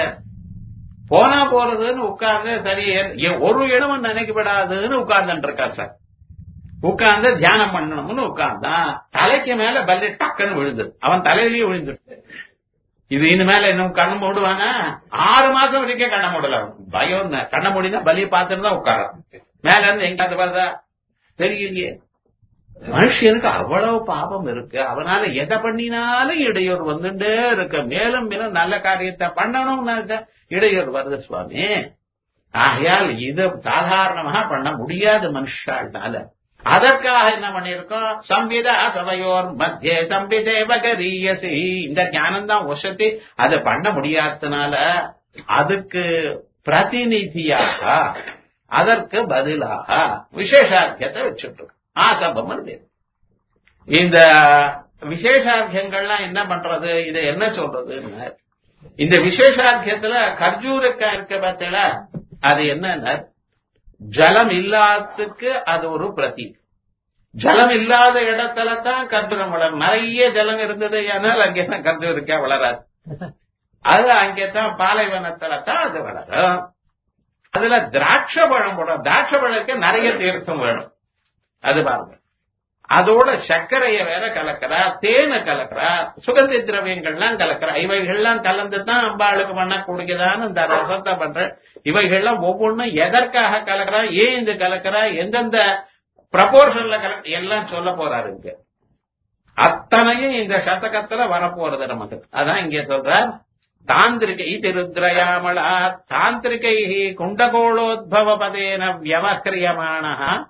[SPEAKER 1] போனா போறதுன்னு உட்கார்ந்து சரி ஒரு இடமும் நினைக்கப்படாதுன்னு உட்கார்ந்துட்டு இருக்கா சார் உட்கார்ந்து தியானம் பண்ணணும்னு உட்கார்ந்தான் தலைக்கு மேல பல்லி டக்குன்னு விழுது அவன் தலையிலேயே விழுந்துட்டு இது இனிமேல இன்னும் கண்ணு மூடுவானா ஆறு மாசம் வரைக்கும் கண்ணை மூடல பயம் கண்ணை மூடினா பலியை பார்த்துட்டு தான் உட்காரான் மேல இருந்து எங்காவது பார்த்தா தெரியலையே மனுஷனுக்கு அவ்வளவு பாவம் இருக்கு அவனால எதை பண்ணினாலும் இடையூறு வந்துட்டே இருக்கு மேலும் மேலும் நல்ல காரியத்தை பண்ணணும்னு இடையூறு வருது சுவாமி ஆகையால் இது சாதாரணமாக பண்ண முடியாது மனுஷால்னால அதற்காக என்ன பண்ணிருக்கோம் சம்பிதா சபையோர் மத்திய சம்பிதேவ கரியசி இந்த ஞானம் தான் வசதி அதை பண்ண முடியாததுனால அதுக்கு பிரதிநிதியாக அதற்கு பதிலாக விசேஷார்த்தியத்தை வச்சுட்டு ஆசபம் இந்த விசேஷார்த்தியங்கள்லாம் என்ன பண்றது இதை என்ன சொல்றதுன்னு இந்த விசேஷார்த்தியத்துல கர்ஜூரக்கா இருக்க பார்த்தல அது என்னன்னா ஜலம் இல்லாததுக்கு அது ஒரு பிரதி ஜலம் இல்லாத இடத்துல தான் கர்ஜூரம் வளரும் நிறைய ஜலம் இருந்தது ஆனால் அங்கேதான் கர்ஜூரிக்கா வளராது அது அங்கேதான் பாலைவனத்துல தான் அது வளரும் அதுல திராட்ச பழம் போடும் திராட்ச பழக்கு நிறைய தீர்த்தம் வேணும் அது பாருங்க அதோட சர்க்கரைய வேற கலக்கிறா தேனை கலக்கிறா சுகந்தி திரவியங்கள்லாம் கலக்கிறா இவைகள்லாம் கலந்து தான் அம்பாளுக்கு பண்ணக்கூடியதான இந்த ரசத்தை பண்ற இவைகள்லாம் ஒவ்வொன்றும் எதற்காக கலக்கிறா ஏன் இந்த கலக்கிறா எந்தெந்த ப்ரப்போர்ஷன்ல கலக்க எல்லாம் சொல்ல போறாரு இங்க அத்தனையும் இந்த சதகத்துல வரப்போறது நமக்கு அதான் இங்க சொல்றார் தாந்திரிக இது ருத்ரயாமளா தாந்திரிகை குண்டகோளோத்பவ பதேன வியவக்கிரியமான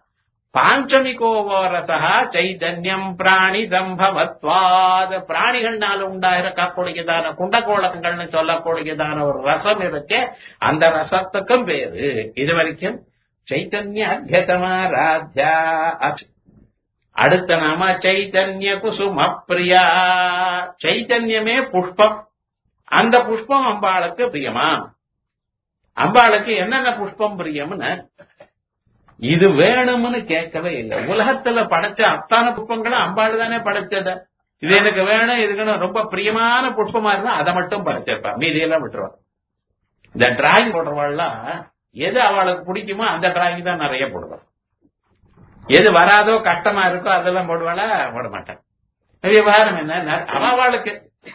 [SPEAKER 1] பாஞ்சமிகோவோ ரசா சைதன்யம் பிராணி சம்பவத்வாத பிராணிகள்னால உண்டாயிருக்கக்கூடியதான குண்டகோளங்கள்னு சொல்லக்கூடியதான ஒரு ரசம் இருக்கு அந்த ரசத்துக்கும் பேரு இது வரைக்கும் சைத்தன்ய அத்தியசமாராத்யா அடுத்த நாம சைத்தன்ய குசும பிரியா சைத்தன்யமே புஷ்பம் அந்த புஷ்பம் அம்பாளுக்கு பிரியமா அம்பாளுக்கு என்னென்ன புஷ்பம் பிரியம்னு இது வேணும்னு கேட்கவே இல்லை உலகத்துல படைச்ச அத்தான புஷ்பங்களும் அம்பாள் தானே படைச்சத இது எனக்கு வேணும் இதுக்கு ரொம்ப பிரியமான புஷ்பமா இருந்தா அதை மட்டும் படைச்சிருப்பா மீதியெல்லாம் விட்டுருவா இந்த டிராயிங் போடுறவாள்லாம் எது அவளுக்கு பிடிக்குமோ அந்த டிராயிங் தான் நிறைய போடுவாள் எது வராதோ கஷ்டமா இருக்கோ அதெல்லாம் போடுவாளா போட மாட்டான் விவகாரம் என்ன அவளுக்கு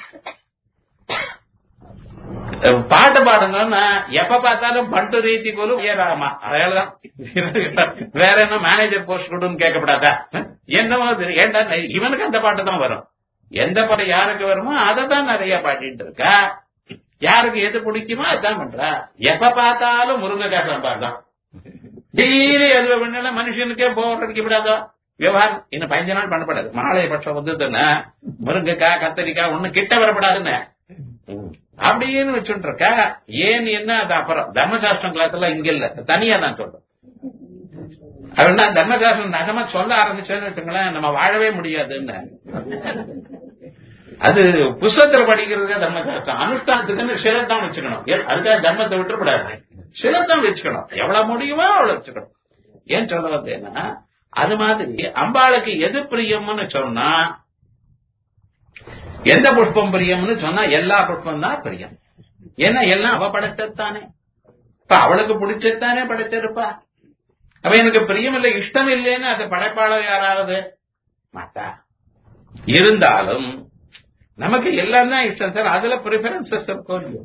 [SPEAKER 1] பாட்டு பாடுங்கன்னா எப்ப பார்த்தாலும் பண்டு ரீதி போலும் ஏறாமா அதனாலதான் வேற என்ன மேனேஜர் போஸ்ட் கொடுன்னு கேட்கப்படாதா என்னமோ ஏண்டா இவனுக்கு அந்த பாட்டு தான் வரும் எந்த பாட்டு யாருக்கு வருமோ அதை தான் நிறைய பாடிட்டு இருக்கா யாருக்கு எது பிடிக்குமோ அதான் பண்றா எப்ப பார்த்தாலும் முருங்கைக்காய் சாம்பார் தான் டெய்லி எதுல பண்ணல மனுஷனுக்கே போர் அடிக்க விடாதோ விவகாரம் இன்னும் பதினஞ்சு நாள் பண்ணப்படாது மாலை பட்சம் வந்துதுன்னா முருங்கைக்காய் கத்தரிக்காய் ஒண்ணு கிட்ட வரப்படாதுன்னு அப்படின்னு வச்சுட்டு இருக்கா ஏன் என்ன அது அப்புறம் தர்மசாஸ்திரம் கிளாஸ்ல இங்க இல்ல தனியா தான் சொல்றேன் அவன் தர்மசாஸ்திரம் நகமா சொல்ல ஆரம்பிச்சோன்னு வச்சுங்களேன் நம்ம வாழவே முடியாதுன்னு அது புஸ்தகத்துல படிக்கிறதுக்கு தர்மசாஸ்திரம் அனுஷ்டானத்துக்குன்னு சிலத்தான் வச்சுக்கணும் ஏன் அதுக்காக தர்மத்தை விட்டுறக்கூடாது சிலத்தான் வச்சுக்கணும் எவ்வளவு முடியுமோ அவ்வளவு வச்சுக்கணும் ஏன் சொல்ல வந்தேன்னா அது மாதிரி அம்பாளுக்கு எது பிரியம்னு சொன்னா எந்த புஷ்பம் பிரியம்னு சொன்னா எல்லா புஷ்பம் தான் பிரியம் ஏன்னா எல்லாம் அவ படைச்சத்தானே இப்ப அவளுக்கு பிடிச்சதானே படைச்சிருப்பா அப்ப எனக்கு பிரியம் இல்லை இஷ்டம் இல்லைன்னு அது படைப்பாளர் யாராவது மாட்டா இருந்தாலும் நமக்கு எல்லாம் தான் இஷ்டம் சார் அதுல ப்ரிஃபரன்சஸ் இருக்கும் இல்லையோ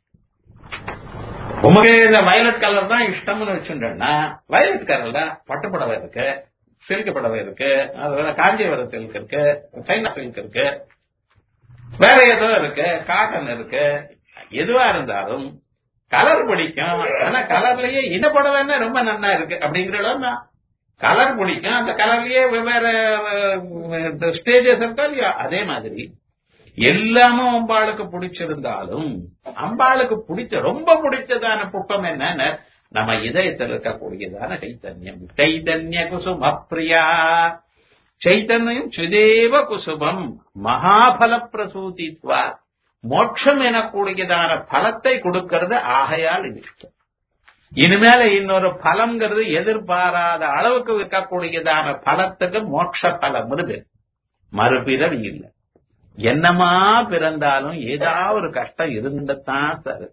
[SPEAKER 1] உமக்கு இந்த வயலட் கலர் தான் இஷ்டம்னு வச்சுட்டேன்னா வயலட் கலர்ல பட்டுப்புடவை இருக்கு சில்க் புடவை இருக்கு அது வேற காஞ்சிபுரம் சில்க் இருக்கு சைனா சில்க் இருக்கு வேற ஏதோ இருக்கு காட்டன் இருக்கு எதுவா இருந்தாலும் கலர் பிடிக்கும் ஆனா கலர்லயே இந்த புடவைன்னா ரொம்ப நல்லா இருக்கு அப்படிங்கிற கலர் பிடிக்கும் அந்த கலர்லயே வெவ்வேறு ஸ்டேஜஸ் இருக்கா இல்லையா அதே மாதிரி எல்லாமும் அம்பாளுக்கு பிடிச்சிருந்தாலும் அம்பாளுக்கு பிடிச்ச ரொம்ப பிடிச்சதான புஷ்பம் என்னன்னு நம்ம இதயத்தில் இருக்கக்கூடியதான சைத்தன்யம் சைத்தன்ய குசும பிரியா சைத்தன்யம் சுதேவ குசுமம் மகாபல பிரசூதித்வா மோட்சம் எனக்கூடியதான பலத்தை கொடுக்கிறது ஆகையால் இது இஷ்டம் இனிமேல இன்னொரு பலம்ங்கிறது எதிர்பாராத அளவுக்கு இருக்கக்கூடியதான பலத்துக்கு மோட்ச பலம் பேர் மறுபிறவி இல்லை என்னமா பிறந்தாலும் ஏதாவது ஒரு கஷ்டம் இருந்துதான் சார்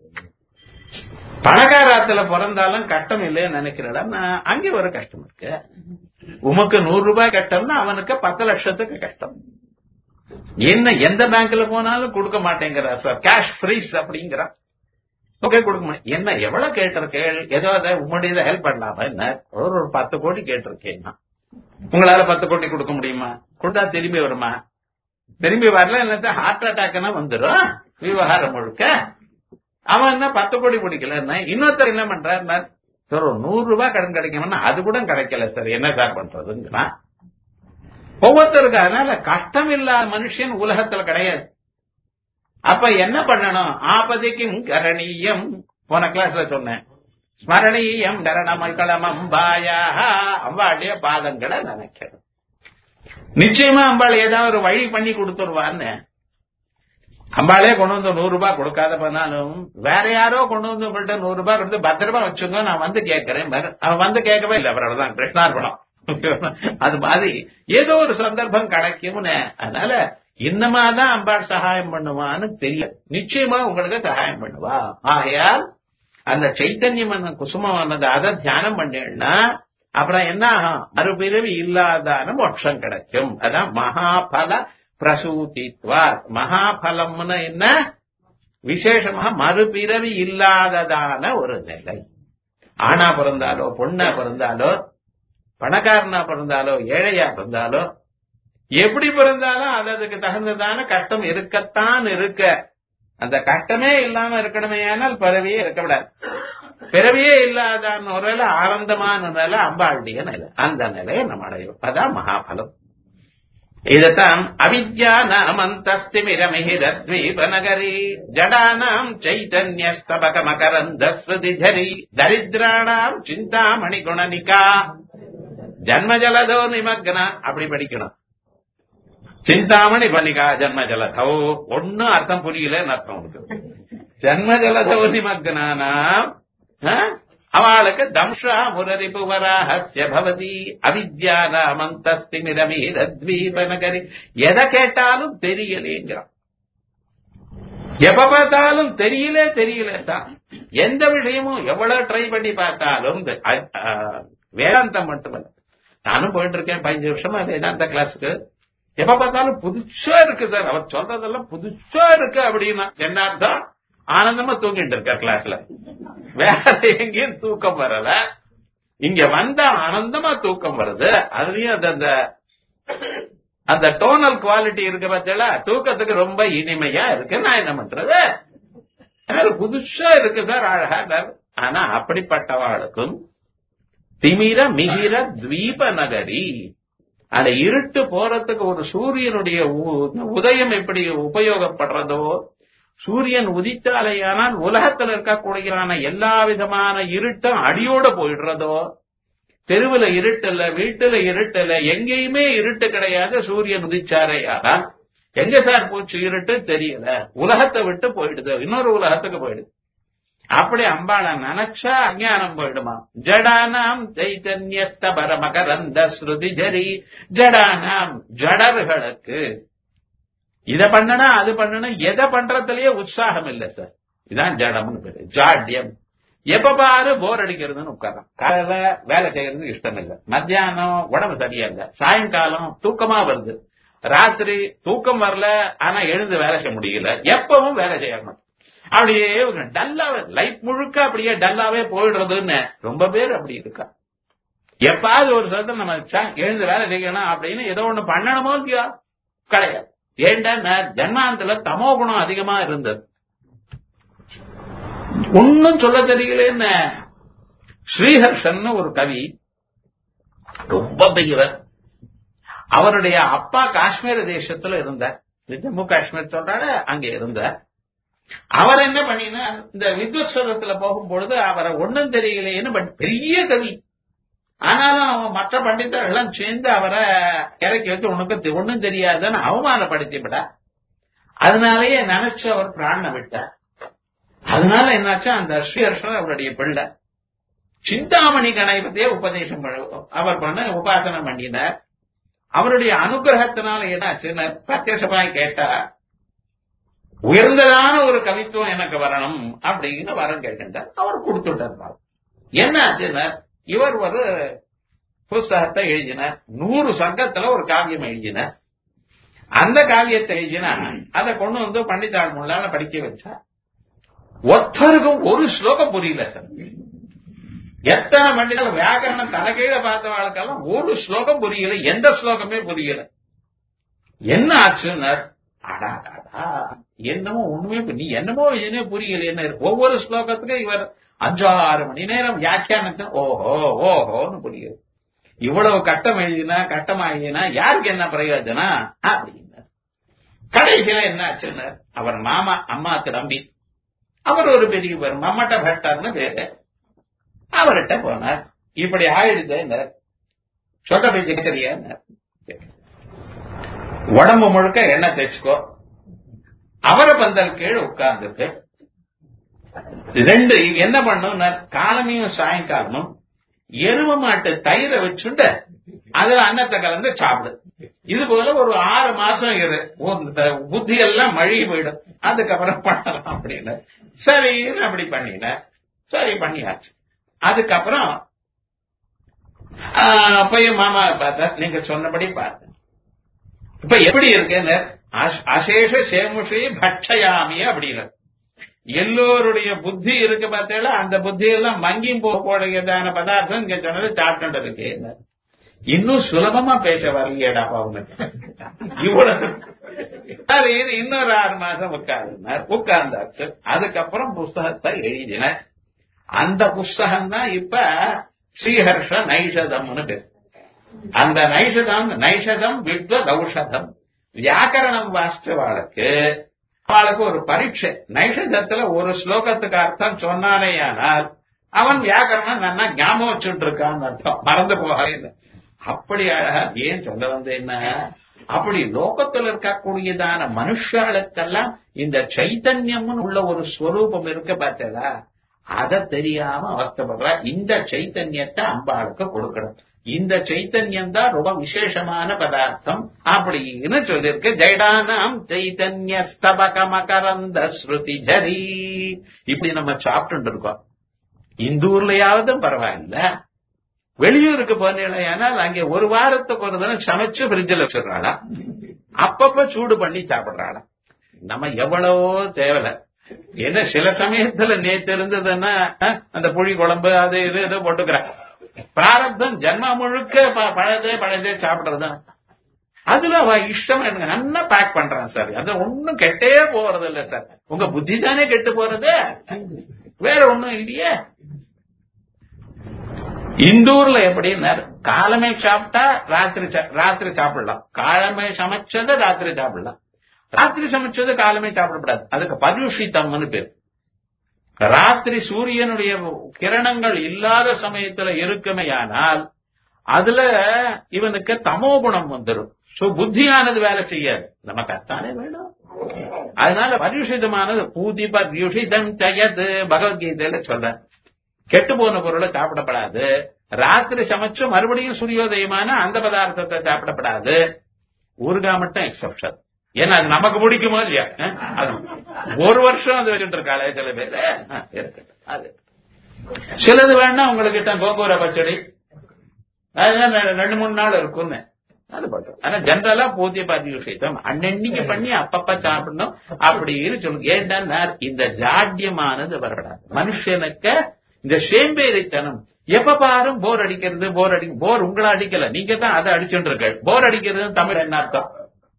[SPEAKER 1] பணக்காரத்துல பிறந்தாலும் கஷ்டம் இல்லைன்னு நினைக்கிறேன் அங்கே ஒரு கஷ்டம் இருக்கு உமக்கு நூறு ரூபாய் கஷ்டம்னா அவனுக்கு பத்து லட்சத்துக்கு கஷ்டம் என்ன எந்த பேங்க்ல போனாலும் கொடுக்க மாட்டேங்கிற சார் கேஷ் ஃப்ரீஸ் அப்படிங்கிறான் ஓகே கொடுக்க மாட்டேன் என்ன எவ்வளவு கேட்டிருக்கேள் ஏதோ அதை உம்முடைய ஹெல்ப் பண்ணலாமா என்ன ஒரு ஒரு பத்து கோடி கேட்டிருக்கேன் உங்களால பத்து கோடி கொடுக்க முடியுமா கொடுத்தா திரும்பி வருமா திரும்பி வரல என்ன ஹார்ட் அட்டாக்னா வந்துடும் விவகாரம் முழுக்க அவன் என்ன பத்து கோடி பிடிக்கல இன்னொருத்தர் என்ன பண்றாரு சார் ஒரு நூறு ரூபாய் கடன் கிடைக்கணும்னா அது கூட கிடைக்கல சார் என்ன சார் பண்றதுங்கிறான் ஒவ்வொருத்தருக்கு அதனால கஷ்டம் இல்லாத மனுஷன் உலகத்துல கிடையாது அப்ப என்ன பண்ணணும் ஆபதிக்கும் கரணீயம் போன கிளாஸ்ல சொன்னேன் ஸ்மரணீயம் கரணமக்களம் அம்பாயா அம்பாளுடைய பாதங்களை நினைக்கணும் நிச்சயமா அம்பாள் ஏதாவது ஒரு வழி பண்ணி கொடுத்துருவான்னு அம்பாளே கொண்டு வந்து நூறு ரூபாய் கொடுக்காத பண்ணாலும் வேற யாரோ கொண்டு வந்து உங்கள்கிட்ட நூறு ரூபாய் கொடுத்து பத்திரமா வச்சுங்க நான் வந்து கேட்கறேன் அவன் வந்து கேட்கவே இல்லை அவ்வளவுதான் கிருஷ்ணார்பணம் அது மாதிரி ஏதோ ஒரு சந்தர்ப்பம் கிடைக்கும்னு அதனால இன்னமாதான் அம்பாள் சகாயம் பண்ணுவான்னு தெரியும் நிச்சயமா உங்களுக்கு சகாயம் பண்ணுவா ஆகையால் அந்த சைத்தன்யம் குசுமமானது அதை தியானம் பண்ணேன்னா அப்புறம் என்ன ஆகும் மறுபிறவி இல்லாதான மோட்சம் கிடைக்கும் அதான் மகாபல பிரசூதித்வா மகாபலம்னு என்ன விசேஷமாக மறுபிறவி இல்லாததான ஒரு நிலை ஆணா பிறந்தாலோ பொண்ணா பிறந்தாலோ பணக்காரனா பிறந்தாலோ ஏழையா பிறந்தாலோ எப்படி பிறந்தாலும் அது அதுக்கு தகுந்ததான கஷ்டம் இருக்கத்தான் இருக்க அந்த கஷ்டமே இல்லாம இருக்கணுமே ஆனால் பிறவியே இருக்கக்கூடாது பிறவியே இல்லாதான ஒரு நிலை ஆனந்தமான நிலை அம்பாளுடைய நிலை அந்த நிலையை நம்ம அடையும் அதான் மகாபலம் இதத்தான் அவித்யா நாமந்தஸ்திமிரமிஹிரத்வீபநகரி ஜடானாம் சைதன்யஸ்தபக மகரந்த ஸ்ருதிதரி தரித்ராணாம் சிந்தாமணி குணனிகா ஜன்மஜலதோ நிமக்னா அப்படி படிக்கணும் சிந்தாமணி பனிகா ஜன்மஜலதோ ஒன்னும் அர்த்தம் புரியலன்னு அர்த்தம் இருக்கு ஜன்மஜலதோ நிமக்னானாம் அவளுக்கு தம்ஷா முரரிபு வராஹஸ்ய பவதி அவித்யா நாமந்தஸ்திமிரமீரத்வீபநகரி எதை கேட்டாலும் தெரியலேங்கிறான் எப்ப பார்த்தாலும் தெரியல தெரியல தான் எந்த விஷயமும் எவ்வளவு ட்ரை பண்ணி பார்த்தாலும் வேதாந்தம் மட்டுமல்ல நானும் போயிட்டு இருக்கேன் பதினஞ்சு வருஷமா வேதாந்த கிளாஸுக்கு எப்ப பார்த்தாலும் புதுசா இருக்கு சார் அவர் சொல்றதெல்லாம் புதுசா இருக்கு அப்படின்னா என்ன அர்த்தம் ஆனந்தமா தூங்கிட்டு இருக்கார் கிளாஸ்ல வேற எங்கேயும் தூக்கம் வரல இங்க வந்தா ஆனந்தமா தூக்கம் வருது அதுலயும் அந்த அந்த அந்த டோனல் குவாலிட்டி இருக்கு பார்த்தா தூக்கத்துக்கு ரொம்ப இனிமையா இருக்கு நான் என்ன பண்றது புதுசா இருக்கு சார் அழகா ஆனா அப்படிப்பட்டவாளுக்கும் திமிர மிகிர துவீப நகரி அந்த இருட்டு போறதுக்கு ஒரு சூரியனுடைய உதயம் எப்படி உபயோகப்படுறதோ சூரியன் உதித்தாலேயானால் உலகத்தில் இருக்கக்கூடியதான எல்லா விதமான இருட்டும் அடியோட போயிடுறதோ தெருவுல இருட்டுல வீட்டுல இருட்டுல எங்கேயுமே இருட்டு கிடையாது சூரியன் உதிச்சாரே ஆனால் எங்க சார் போச்சு இருட்டு தெரியல உலகத்தை விட்டு போயிடுது இன்னொரு உலகத்துக்கு போயிடுது அப்படி அம்பாளை நினைச்சா அஞ்ஞானம் போயிடுமா ஜடானாம் சைத்தன்யத்த பரமகரந்த ஸ்ருதி ஜரி ஜடானாம் ஜடர்களுக்கு இத பண்ணனா அது பண்ணணும் எதை பண்றதுலயே உற்சாகம் இல்ல சார் இதான் ஜடம்னு பேரு ஜாட்யம் எப்ப பாரு போர் அடிக்கிறதுன்னு உட்காரம் காலையில வேலை செய்யறதுக்கு இஷ்டம் இல்ல மத்தியானம் உடம்பு சரியா இல்ல சாயங்காலம் தூக்கமா வருது ராத்திரி தூக்கம் வரல ஆனா எழுந்து வேலை செய்ய முடியல எப்பவும் வேலை செய்யணும் அப்படியே டல்லாவே லைஃப் முழுக்க அப்படியே டல்லாவே போயிடுறதுன்னு ரொம்ப பேர் அப்படி இருக்கா எப்பாவது ஒரு சத்தம் நம்ம சா- எழுந்து வேலை செய்யணும் அப்படின்னு ஏதோ ஒண்ணு பண்ணணுமோ இல்லையா கிடையாது ஏண்டா ஜன்மாந்தத்துல தமோ குணம் அதிகமா இருந்தது ஒன்னும் சொல்ல தெரியலன்னு ஸ்ரீஹர்ஷன் ஒரு கவி ரொம்ப பெரியவர் அவருடைய அப்பா காஷ்மீர் தேசத்துல இருந்தார் இது ஜம்மு காஷ்மீர் சொல்றாரு அங்க இருந்தார் அவர் என்ன பண்ணினா இந்த வித்வஸ்வரத்துல போகும்பொழுது அவரை ஒண்ணும் தெரியலையேன்னு பட் பெரிய கவி ஆனாலும் அவன் மற்ற பண்டிதர்கள் எல்லாம் சேர்ந்து அவரை இறக்கி வச்சு உனக்கு தெ- ஒண்ணும் தெரியாதுன்னு அவமானப்படுத்தி விடா அதனாலேயே நினைச்சு அவர் பிராண விட்டார் அதனால என்னாச்சு அந்த ஸ்ரீஹர்ஷன் அவருடைய பிள்ளை சிந்தாமணி கணபதியே உபதேசம் பண்ண- அவர் பண்ண உபாசனை பண்ணினார் அவருடைய அனுகிரகத்தினால என்னாச்சுன்னு பிரத்யட்சமாய் கேட்டா உயர்ந்ததான ஒரு கவித்துவம் எனக்கு வரணும் அப்படின்னு வரம் கேட்டார் அவர் கொடுத்துட்டார் பாவம். என்ன ஆச்சுன்னா இவர் ஒரு புஸ்தகத்தை எழுதினார் நூறு சங்கத்துல ஒரு காவியம் எழுதினார் அந்த காவியத்தை எழுதினா அதை கொண்டு வந்து பண்டிதாள் முள்ளால படிக்க வச்சா ஒருத்தருக்கும் ஒரு ஸ்லோகம் புரியல சார் எத்தனை பண்டிதர்கள் வியாக்கரணம் தலைகீழ பார்த்தவாளுக்கெல்லாம் ஒரு ஸ்லோகம் புரியல எந்த ஸ்லோகமே புரியல என்ன ஆச்சுன்னார் அடாடாடா என்னமோ ஒண்ணுமே பு- நீ என்னமோ எதுவுமே புரியல என்ன ஒவ்வொரு ஸ்லோகத்துக்கும் இவர் அஞ்சாறு மணி நேரம் வியாக்கியானத்தை ஓஹோ ஓஹோன்னு புரியுது இவ்வளவு கட்டம் எழுதினா கட்டம் எழுதினா யாருக்கு என்ன பிரயோஜனம் அப்படின்னா கடைசியில என்ன ஆச்சுன்னு அவர் மாமா அம்மாக்கு தம்பி அவர் ஒரு பெரிய பேர் மம்மட்ட பட்டார்னு பேரு அவர்கிட்ட போனார் இப்படி ஆயிடுது சொட்ட போய் கேட்கறியா உடம்பு முழுக்க எண்ணெய் தேய்ச்சுக்கோ அவரை பந்தல் கீழே உட்கார்ந்துட்டு ரெண்டு என்ன பண்ணும் காலமையும் சாயங்காலமும் எருவ மாட்டு தயிரை வச்சுண்டு அதுல அன்னத்தை கலந்து சாப்பிடு இது போல ஒரு ஆறு மாசம் இரு உன் இந்த புத்தி எல்லாம் மழுகி போயிடும் அதுக்கப்புறம் பண்ணலாம் அப்படின்னு சரின்னு அப்படி பண்ணின சரி பண்ணியாச்சு அதுக்கப்புறம் ஆஹ், போய் மாமாவை பார்த்தா நீங்க சொன்னபடி பார்த்தேன் இப்ப எப்படி இருக்குன்னு அச- அசேஷ சேமுஷி பட்சயாமி அப்படின்னு எல்லோருடைய புத்தி இருக்கு பார்த்தீங்களா அந்த புத்தி எல்லாம் மங்கியும் போகக்கூடியதான பதார்த்தம் இங்க சொன்னது சாப்பிட்டு இருக்கு இன்னும் சுலபமா பேச வரலையேடா அவனுக்கு இவ்வளவு சரி, இது இன்னொரு ஆறு மாசம் உட்கார்ந்தார் உட்கார்ந்தாச்சு அதுக்கப்புறம் புஸ்தகத்தை எழுதினார் அந்த புஸ்தகம் தான் இப்ப ஸ்ரீஹர்ஷ நைஷதம்னு பேர் அந்த நைஷதம் நைஷதம் வித்வத் ஔஷதம் வியாக்கரணம் வாஸ்தவாளுக்கு அவளுக்கு ஒரு பரீட்சை நைஷதத்துல ஒரு ஸ்லோகத்துக்கு அர்த்தம் சொன்னானேயானால் அவன் வியாக்கரணம் நல்லா ஞாபகம் வச்சுட்டு இருக்கான்னு அர்த்தம் மறந்து போகாது அப்படி அழகா ஏன் சொல்ல வந்தேன்னா அப்படி லோகத்துல இருக்கக்கூடியதான மனுஷாளுக்கெல்லாம் இந்த சைத்தன்யம்னு உள்ள ஒரு ஸ்வரூபம் இருக்க பார்த்ததா அத தெரியாம அவஸ்தப்படுறா இந்த சைத்தன்யத்தை அம்பாளுக்கு கொடுக்கணும் இந்த சைத்தன்யம் தான் ரொம்ப விசேஷமான பதார்த்தம் அப்படின்னு சொல்லியிருக்கு ஜெயடானாம் சைத்தன்ய ஸ்தபக மகரந்த ஸ்ருதி ஜரி இப்படி நம்ம சாப்பிட்டு இருக்கோம் இந்த ஊர்லயாவது பரவாயில்ல வெளியூருக்கு போனேனால் அங்கே ஒரு வாரத்துக்கு ஒரு தினம் சமைச்சு ஃப்ரிட்ஜில் வச்சிடுறாளா அப்பப்ப சூடு பண்ணி சாப்பிடுறாளா நம்ம எவ்வளவோ தேவலை என்ன சில சமயத்துல நேத்து இருந்ததுன்னா அஹ், அந்த புளி குழம்பு அது இது இது போட்டுக்கிறேன் பிராரப்தம் ஜன்மா முழுக்க ப- பழதே பழதே சாப்பிடுறதுதான் அதுல அவ இஷ்டம் எனக்கு நல்லா பேக் பண்றான் சார் அது ஒண்ணும் கெட்டே போறது இல்ல சார் உங்க புத்தி தானே கெட்டு போறது வேற ஒண்ணும் இல்லையே இந்தூர்ல எப்படின்னா காலமே சாப்பிட்டா ராத்திரி சா- ராத்திரி சாப்பிடலாம் காலமே சமைச்சது ராத்திரி சாப்பிடலாம் ராத்திரி சமைச்சது காலமே சாப்பிடக்கூடாது அதுக்கு பரியுஷித்தம்னு பேர் ராத்திரி சூரியனுடைய கிரணங்கள் இல்லாத சமயத்துல இருக்குமேயானால் அதுல இவனுக்கு தமோ குணம் வந்துடும் சோ புத்தியானது வேலை செய்யாது நமக்கு அத்தானே வேணும் அதனால பரியுஷிதமானது பூதி பரியுஷிதம் செய்யது பகவத்கீதையில சொல்ற கெட்டு போன பொருளை சாப்பிடப்படாது ராத்திரி சமைச்சு மறுபடியும் சூரியோதயமான அந்த பதார்த்தத்தை சாப்பிடப்படாது ஊறுகாய் மட்டும் எக்ஸப்ஷன் ஏன்னா அது நமக்கு பிடிக்குமோ இல்லையா அஹ்? அது ஒரு வருஷம் அது வச்சுட்டு இருக்காளே சில பேர் அஹ், இருக்கட்டும். அது சிலது வேணா உங்ககிட்ட கோங்கூர பச்சடி அதுதான் ரெ- ரெண்டு மூணு நாள் இருக்கும்னு அது பண்றோம் ஆனா ஜென்ரலா பூஜ்ய பாதி விஷயத்தம் அன்னன்னைக்கு பண்ணி அப்பப்ப சாப்பிடணும் அப்படின்னு சொல்லுங்க ஏன்னா இந்த ஜாட்யமானது வரப்படாது மனுஷனுக்கு இந்த சேம்பேரித்தனம் எப்ப பாரும் போர் அடிக்கிறது போர் அடி போர் உங்களை அடிக்கல நீங்க தான் அதை அடிச்சுட்டு இருக்க போர் அடிக்கிறது தமிழ் என்ன அர்த்தம்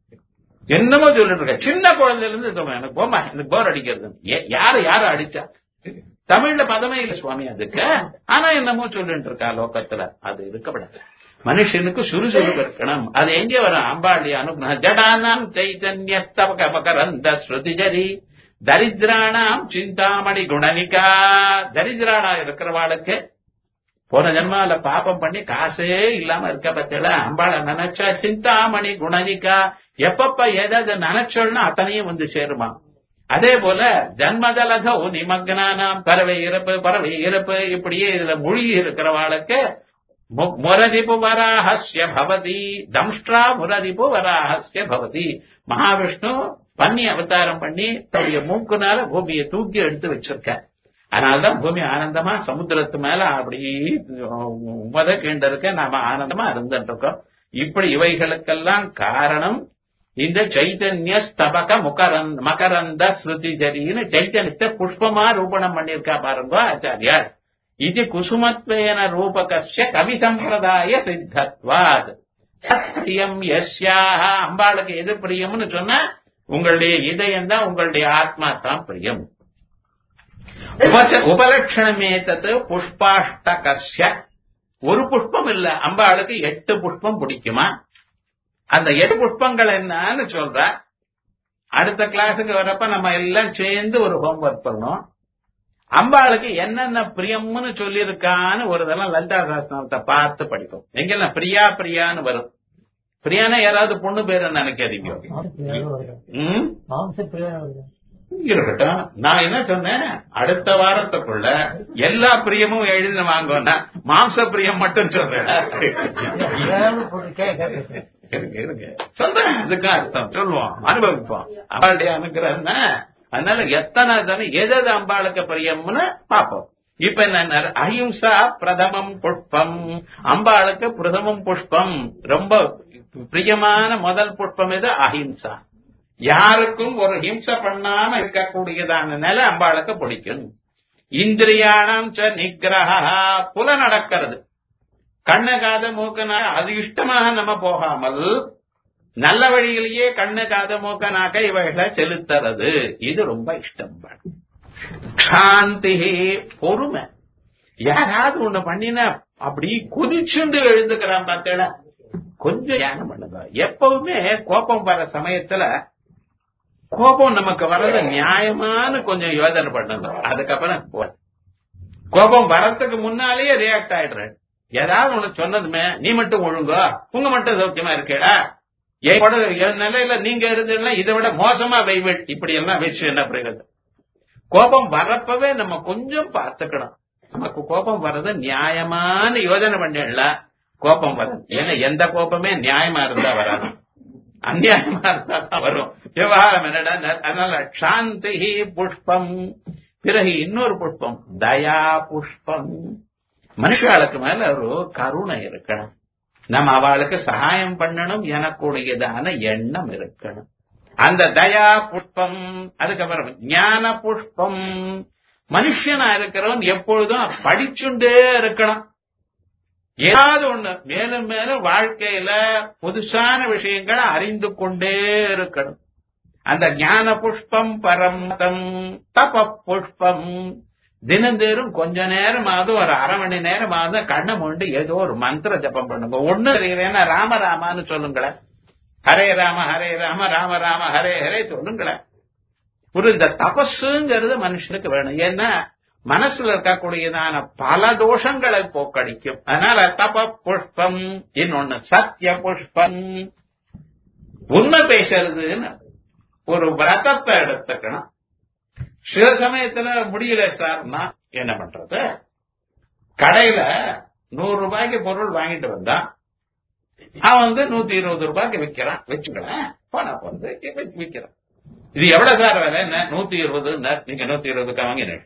[SPEAKER 1] என்னமோ சொல்லிட்டு இருக்க சின்ன குழந்தையில இருந்து சொல்லுவேன், எனக்கு போமா எனக்கு போர் அடிக்கிறது ஏ- யாரு யாரு அடிச்சா தமிழ்ல பதமே இல்ல சுவாமி அதுக்கு ஆனா என்னமோ சொல்லிட்டு இருக்கா லோகத்துல அது இருக்கப்படாது மனுஷனுக்கு சுறுசுறுப்பு இருக்கணும் அது எங்க வரும் அம்பாளி அனுகுண ஜடானாம் சைதன்ய தபக மகரந்த ஸ்ருதிஜரி தரித்திரானாம் சிந்தாமணி குணனிகா தரித்திரானா இருக்கிறவாளுக்கு போன ஜென்மால பாப்பம் பண்ணி காசே இல்லாம இருக்க பத்தில அம்பாளை நினைச்சா சிந்தாமணி குணனிகா எப்பப்ப எதாவது நினைச்சோம்னா அத்தனையும் வந்து சேருமா அதே போல ஜன்மதலக நிமக்னானாம் பறவை இறப்பு பறவை இறப்பு இப்படியே இதுல மூழ்கி இருக்கிறவாளுக்கு மு- முரதிபு வராஹஸ்ய பவதி தம்ஷ்டா முரதிபு வராஹஸ்ய பவதி மகாவிஷ்ணு பன்னி அவதாரம் பண்ணி தன்னுடைய மூக்குனால பூமியை தூக்கி எடுத்து வச்சிருக்கார் அதனாலதான் பூமி ஆனந்தமா சமுத்திரத்து மேல அப்படி உமத கீண்ட இருக்க நாம ஆனந்தமா இருந்துட்டு இருக்கோம் இப்படி இவைகளுக்கெல்லாம் காரணம் இந்த சைத்தன்ய ஸ்தபக முகரந்த மகரந்த ஸ்ருதிஜரின்னு சைத்தன்யத்தை புஷ்பமா ரூபணம் பண்ணியிருக்கா பாருங்க ஆச்சாரியார் இது குசுமத்வேன ரூபகஸ்ய கவி சம்பிரதாய சித்தத்வாத் சத்தியம் யஸ்யாக அம்பாளுக்கு எது பிரியம்னு சொன்னா உங்களுடைய இதயம் தான் உங்களுடைய ஆத்மா தான் பிரியம் உபச- உபலட்சணமே தத்து புஷ்பாஷ்டகஸ்ய ஒரு புஷ்பம் இல்ல அம்பாளுக்கு எட்டு புஷ்பம் பிடிக்குமா அந்த எட்டு புஷ்பங்கள் என்னன்னு சொல்ற அடுத்த கிளாஸுக்கு வரப்ப நம்ம எல்லாம் சேர்ந்து ஒரு ஹோம்ஒர்க் பண்ணோம் அம்பாளுக்கு என்னென்ன பிரியம்னு சொல்லியிருக்கான்னு ஒரு தடவை லலிதா சாஸ்திரத்தை பார்த்து படிப்போம் எங்கெல்லாம் பிரியா பிரியான்னு வரும் பிரியானா யாராவது பொண்ணு பேரை நினைக்காதீங்க ம்
[SPEAKER 2] மாம்ச பிரியாணம் வருது
[SPEAKER 1] இருக்கட்டும் நான் என்ன சொன்னேன் அடுத்த வாரத்துக்குள்ள எல்லா பிரியமும் எழுதி வாங்குவேன்னா மாம்ச பிரியம் மட்டும் சொல்றேன்
[SPEAKER 2] ஏதாவது போட்டு கே- கேட்க
[SPEAKER 1] இருங்க இருங்க சொல்றேன் அதுக்கு அர்த்தம் சொல்லுவோம் அனுபவிப்போம் அம்பாளுடைய அனுகிரகம் தான். அதனால எத்தனை தானே எது அம்பாளுக்கு பிரியம்னு பார்ப்போம் இப்ப என்ன அஹிம்சா பிரதமம் புஷ்பம் அம்பாளுக்கு பிரதமம் புஷ்பம் ரொம்ப பிரியமான முதல் புஷ்பம் எது அஹிம்சா யாருக்கும் ஒரு ஹிம்சை பண்ணாம இருக்கக்கூடியதான நிலை அம்பாளுக்கு பிடிக்கும் இந்திரியாணம் ச நிகிரஹ புல நடக்கிறது கண்ணு காது மூக்கு நா- அது இஷ்டமாக நம்ம போகாமல் நல்ல வழியிலேயே கண்ணு காது மூக்க நாக்க இவைகளை செலுத்துறது இது ரொம்ப இஷ்டம் சாந்தி பொறுமை யாராவது ஒண்ணு பண்ணினா அப்படி குதிச்சுண்டு எழுந்துக்கிறான் பார்த்தேடா கொஞ்சம் தியானம் பண்ணுங்க எப்பவுமே கோபம் வர சமயத்துல கோபம் நமக்கு வர்றது நியாயமான கொஞ்சம் யோசனை பண்ணணும் அதுக்கப்புறம் போ- கோபம் வரத்துக்கு முன்னாலேயே ரியாக்ட் ஆயிடுறேன் ஏதாவது ஒண்ணு சொன்னதுமே நீ மட்டும் ஒழுங்கோ உங்க மட்டும் சௌக்கியமா இருக்கேடா என் கூட என் நிலையில நீங்க இருந்தீங்கன்னா இதை விட மோசமா வைவெட் இப்படி எல்லாம் விஷயம் என்ன பிரயோஜனம் கோபம் வரப்பவே நம்ம கொஞ்சம் பார்த்துக்கணும் நமக்கு கோபம் வர்றது நியாயமான யோஜனை பண்ணல கோபம் வரும் ஏன்னா எந்த கோபமே நியாயமா இருந்தா வராது அநியாயமா இருந்தா தான் வரும் விவகாரம் என்னடா அதனால சாந்தி புஷ்பம் பிறகு இன்னொரு புஷ்பம் தயா புஷ்பம் மனுஷாளுக்கு மேல ஒரு கருணை இருக்கணும் நம்ம அவளுக்கு சகாயம் பண்ணணும் எனக்குடையதான எண்ணம் இருக்கணும் அந்த தயா புஷ்பம் அதுக்கப்புறம் ஞான புஷ்பம் மனுஷனா இருக்கிறவன் எப்பொழுதும் படிச்சுண்டே இருக்கணும் ஏதாவது ஒண்ணு மேலும் மேலும் வாழ்க்கையில புதுசான விஷயங்களை அறிந்து கொண்டே இருக்கணும் அந்த ஞான புஷ்பம் பரமதம் தப புஷ்பம் தினந்தேரும் கொஞ்ச நேரமாவது ஒரு அரை மணி நேரமாவது கண்ணை மூண்டு ஏதோ ஒரு மந்திர ஜபம் பண்ணுங்க ஒண்ணு தெரியலன்னா ராம ராமான்னு சொல்லுங்களேன் ஹரே ராம ஹரே ராம ராம ராம ஹரே ஹரே சொல்லுங்களேன் ஒரு இந்த தபஸுங்கிறது மனுஷனுக்கு வேணும் ஏன்னா மனசுல இருக்கக்கூடியதான பல தோஷங்களை போக்கடிக்கும் அதனால தப புஷ்பம் இன்னொன்னு சத்திய புஷ்பம் உண்மை பேசுறதுன்னு ஒரு விரதத்தை எடுத்துக்கணும் சில சமயத்துல முடியல சார்னா என்ன பண்றது கடையில நூறு ரூபாய்க்கு பொருள் வாங்கிட்டு வந்தான் அவன் வந்து நூத்தி இருபது ரூபாய்க்கு விக்கிறான் வச்சுக்கலாம் பணம் வந்து விக்கிறான் இது எவ்வளவு சார் விலை என்ன நூத்தி இருபது நீங்க நூத்தி இருபதுக்கு வாங்கினேன்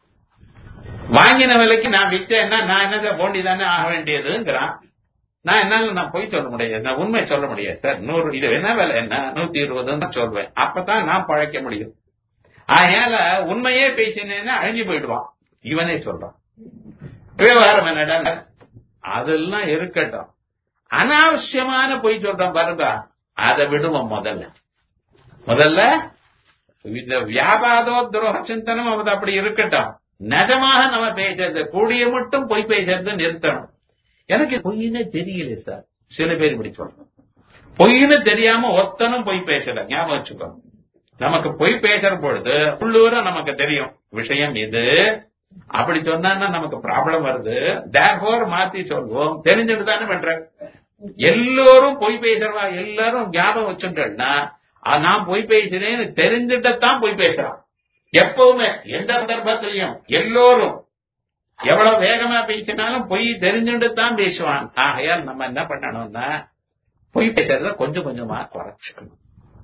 [SPEAKER 1] வாங்கின விலைக்கு நான் வித்தேன்னா நான் என்ன போண்டி தானே ஆக வேண்டியதுங்கிறான் நான் என்னால நான் போய் சொல்ல முடியாது நான் உண்மை சொல்ல முடியாது சார் நூறு இது என்ன விலை என்ன நூத்தி இருபதுன்னு தான் சொல்வேன் அப்பதான் நான் பழைக்க முடியும் அதனால உண்மையே பேசினேன்னா அழிஞ்சு போயிடுவான் இவனே சொல்றான் விவகாரம் என்னடா அதெல்லாம் இருக்கட்டும் அனாவசியமான பொய் சொல்றான் பாருங்க அதை விடுவோம் முதல்ல முதல்ல இந்த வியாபாரோ துரோக சிந்தனம் அது அப்படி இருக்கட்டும் நிஜமாக நம்ம பேசுறது கூடிய மட்டும் பொய் பேசுறது நிறுத்தணும் எனக்கு பொய்னே தெரியல சார் சில பேர் இப்படி சொல்றோம் பொய்னு தெரியாம ஒத்தனும் பொய் பேசல ஞாபகம் வச்சுக்கோ நமக்கு பொய் பேசுற பொழுது உள்ளூர நமக்கு தெரியும் விஷயம் இது அப்படி சொன்னா நமக்கு ப்ராப்ளம் வருது தேர்ஃபோர் மாத்தி சொல்வோம் தெரிஞ்சுட்டு தானே பண்ற எல்லோரும் பொய் பேசுறவா எல்லாரும் ஞாபகம் வச்சுட்டா நான் பொய் பேசுறேன்னு தெரிஞ்சுட்டத்தான் பொய் பேசுறான் எப்பவுமே எந்த சந்தர்ப்பத்திலையும் எல்லோரும் எவ்வளவு வேகமா பேசினாலும் பொய் தெரிஞ்சுட்டு தான் பேசுவான் ஆகையால் நம்ம என்ன பண்ணணும்னா பொய் பேசுறத கொஞ்சம் கொஞ்சமா குறைச்சுக்கணும்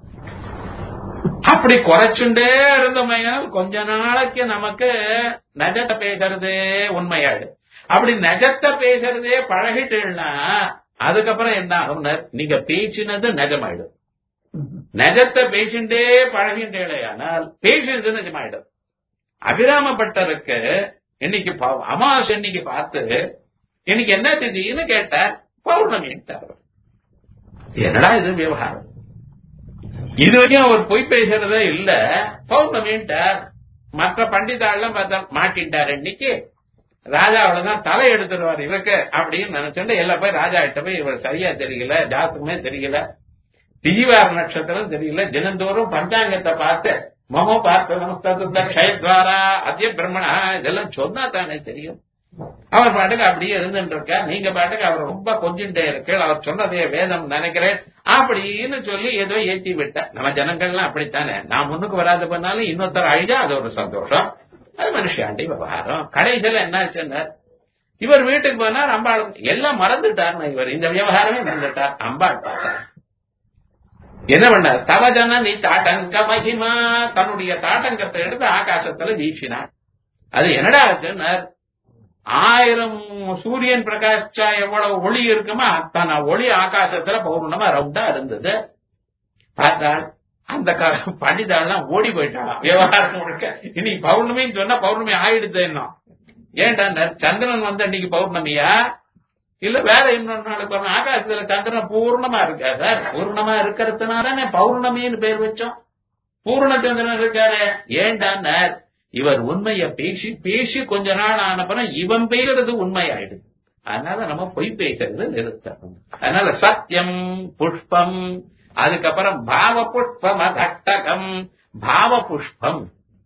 [SPEAKER 1] அப்படி குறைச்சுண்டே இருந்தோமையால் கொஞ்ச நாளைக்கு நமக்கு நஜத்தை பேசுறதே உண்மையாடு அப்படி நஜத்தை பேசுறதே பழகிட்டுனா அதுக்கப்புறம் என்ன ஆகும் நீங்க பேசினது நஜமாயிடும் நஜத்தை பேசிண்டே பழகின்றேனால் பேசினது நிஜமாயிடும் அபிராமப்பட்டருக்கு இன்னைக்கு அமாவாசை இன்னைக்கு பார்த்து இன்னைக்கு என்ன திதின்னு கேட்டார் பௌர்ணமி என்னடா இது விவகாரம் இது வரைக்கும் அவர் பொய் பேசுறதே இல்ல பௌர்ணமின்ட்டார் மற்ற பண்டிதாள்லாம் பார்த்தா மாட்டின்ட்டார் இன்னைக்கு ராஜா அவ்வளவுதான் தலை எடுத்துருவார் இவருக்கு அப்படின்னு நினைச்சுட்டு எல்லாம் போய் ராஜா கிட்ட போய் இவர் சரியா தெரியல ஜாத்தகமே தெரியல திஜிவார நட்சத்திரம் தெரியல தினந்தோறும் பஞ்சாங்கத்தை பார்த்து மமோ பார்த்த நமஸ்தா க்ஷயத்வாரா அத்திய பிரம்மணா இதெல்லாம் சொன்னா தானே தெரியும் அவர் பாட்டுக்கு அப்படியே இருந்துட்டு இருக்க நீங்க பாட்டுக்கு அவர் ரொம்ப கொஞ்சின்டே இருக்கு அவர் சொன்னதே வேதம் நினைக்கிறேன் அப்படின்னு சொல்லி ஏதோ ஏற்றி விட்ட நம்ம ஜனங்கள்லாம் அப்படித்தானே நான் முன்னுக்கு வராது பண்ணாலும் இன்னொருத்தர் அழிஞ்சா அது ஒரு சந்தோஷம் அது மனுஷாண்டி விவகாரம் கடைசியில என்ன ஆச்சுன்னா இவர் வீட்டுக்கு போனார் அம்பாள் எல்லாம் மறந்துட்டார் இவர் இந்த விவகாரமே மறந்துட்டார் அம்பாள் பார்த்தார் என்ன பண்ணார் தவஜன நீ தாட்டங்க மகிமா தன்னுடைய தாட்டங்கத்தை எடுத்து ஆகாசத்துல வீசினார் அது என்னடா ஆச்சுன்னார் ஆயிரம் சூரியன் பிரகாஷா எவ்வளவு ஒளி இருக்குமோ அத்தனை ஒளி ஆகாசத்துல பௌர்ணமா ரவுண்டா இருந்தது பார்த்தாள் அந்த பண்டிதாள்லாம் ஓடி போயிட்டாளாம் விவகாரம் முழுக்க இனி பௌர்ணமின்னு சொன்னா பௌர்ணமி ஆயிடுது என்ன ஏன்டா சந்திரன் வந்து அன்னைக்கு பௌர்ணமியா இல்ல வேற இன்னொரு நாளுக்கு வரணும் ஆகாசத்துல சந்திரன் பூர்ணமா இருக்கா சார் பூர்ணமா இருக்கிறதுனால பௌர்ணமின்னு பேர் வச்சோம் பூர்ண சந்திரன் இருக்காரு ஏன்டா இவர் உண்மைய பேசி பேசி கொஞ்ச நாள் ஆனப்பறம் இவன் பேசுறது உண்மையாயிடுது அதனால நம்ம பொய் பேசுறது நிறுத்தணும் அதனால சத்தியம் புஷ்பம் அதுக்கப்புறம் பாவ புஷ்பம் அதட்டகம் பாவ புஷ்பம்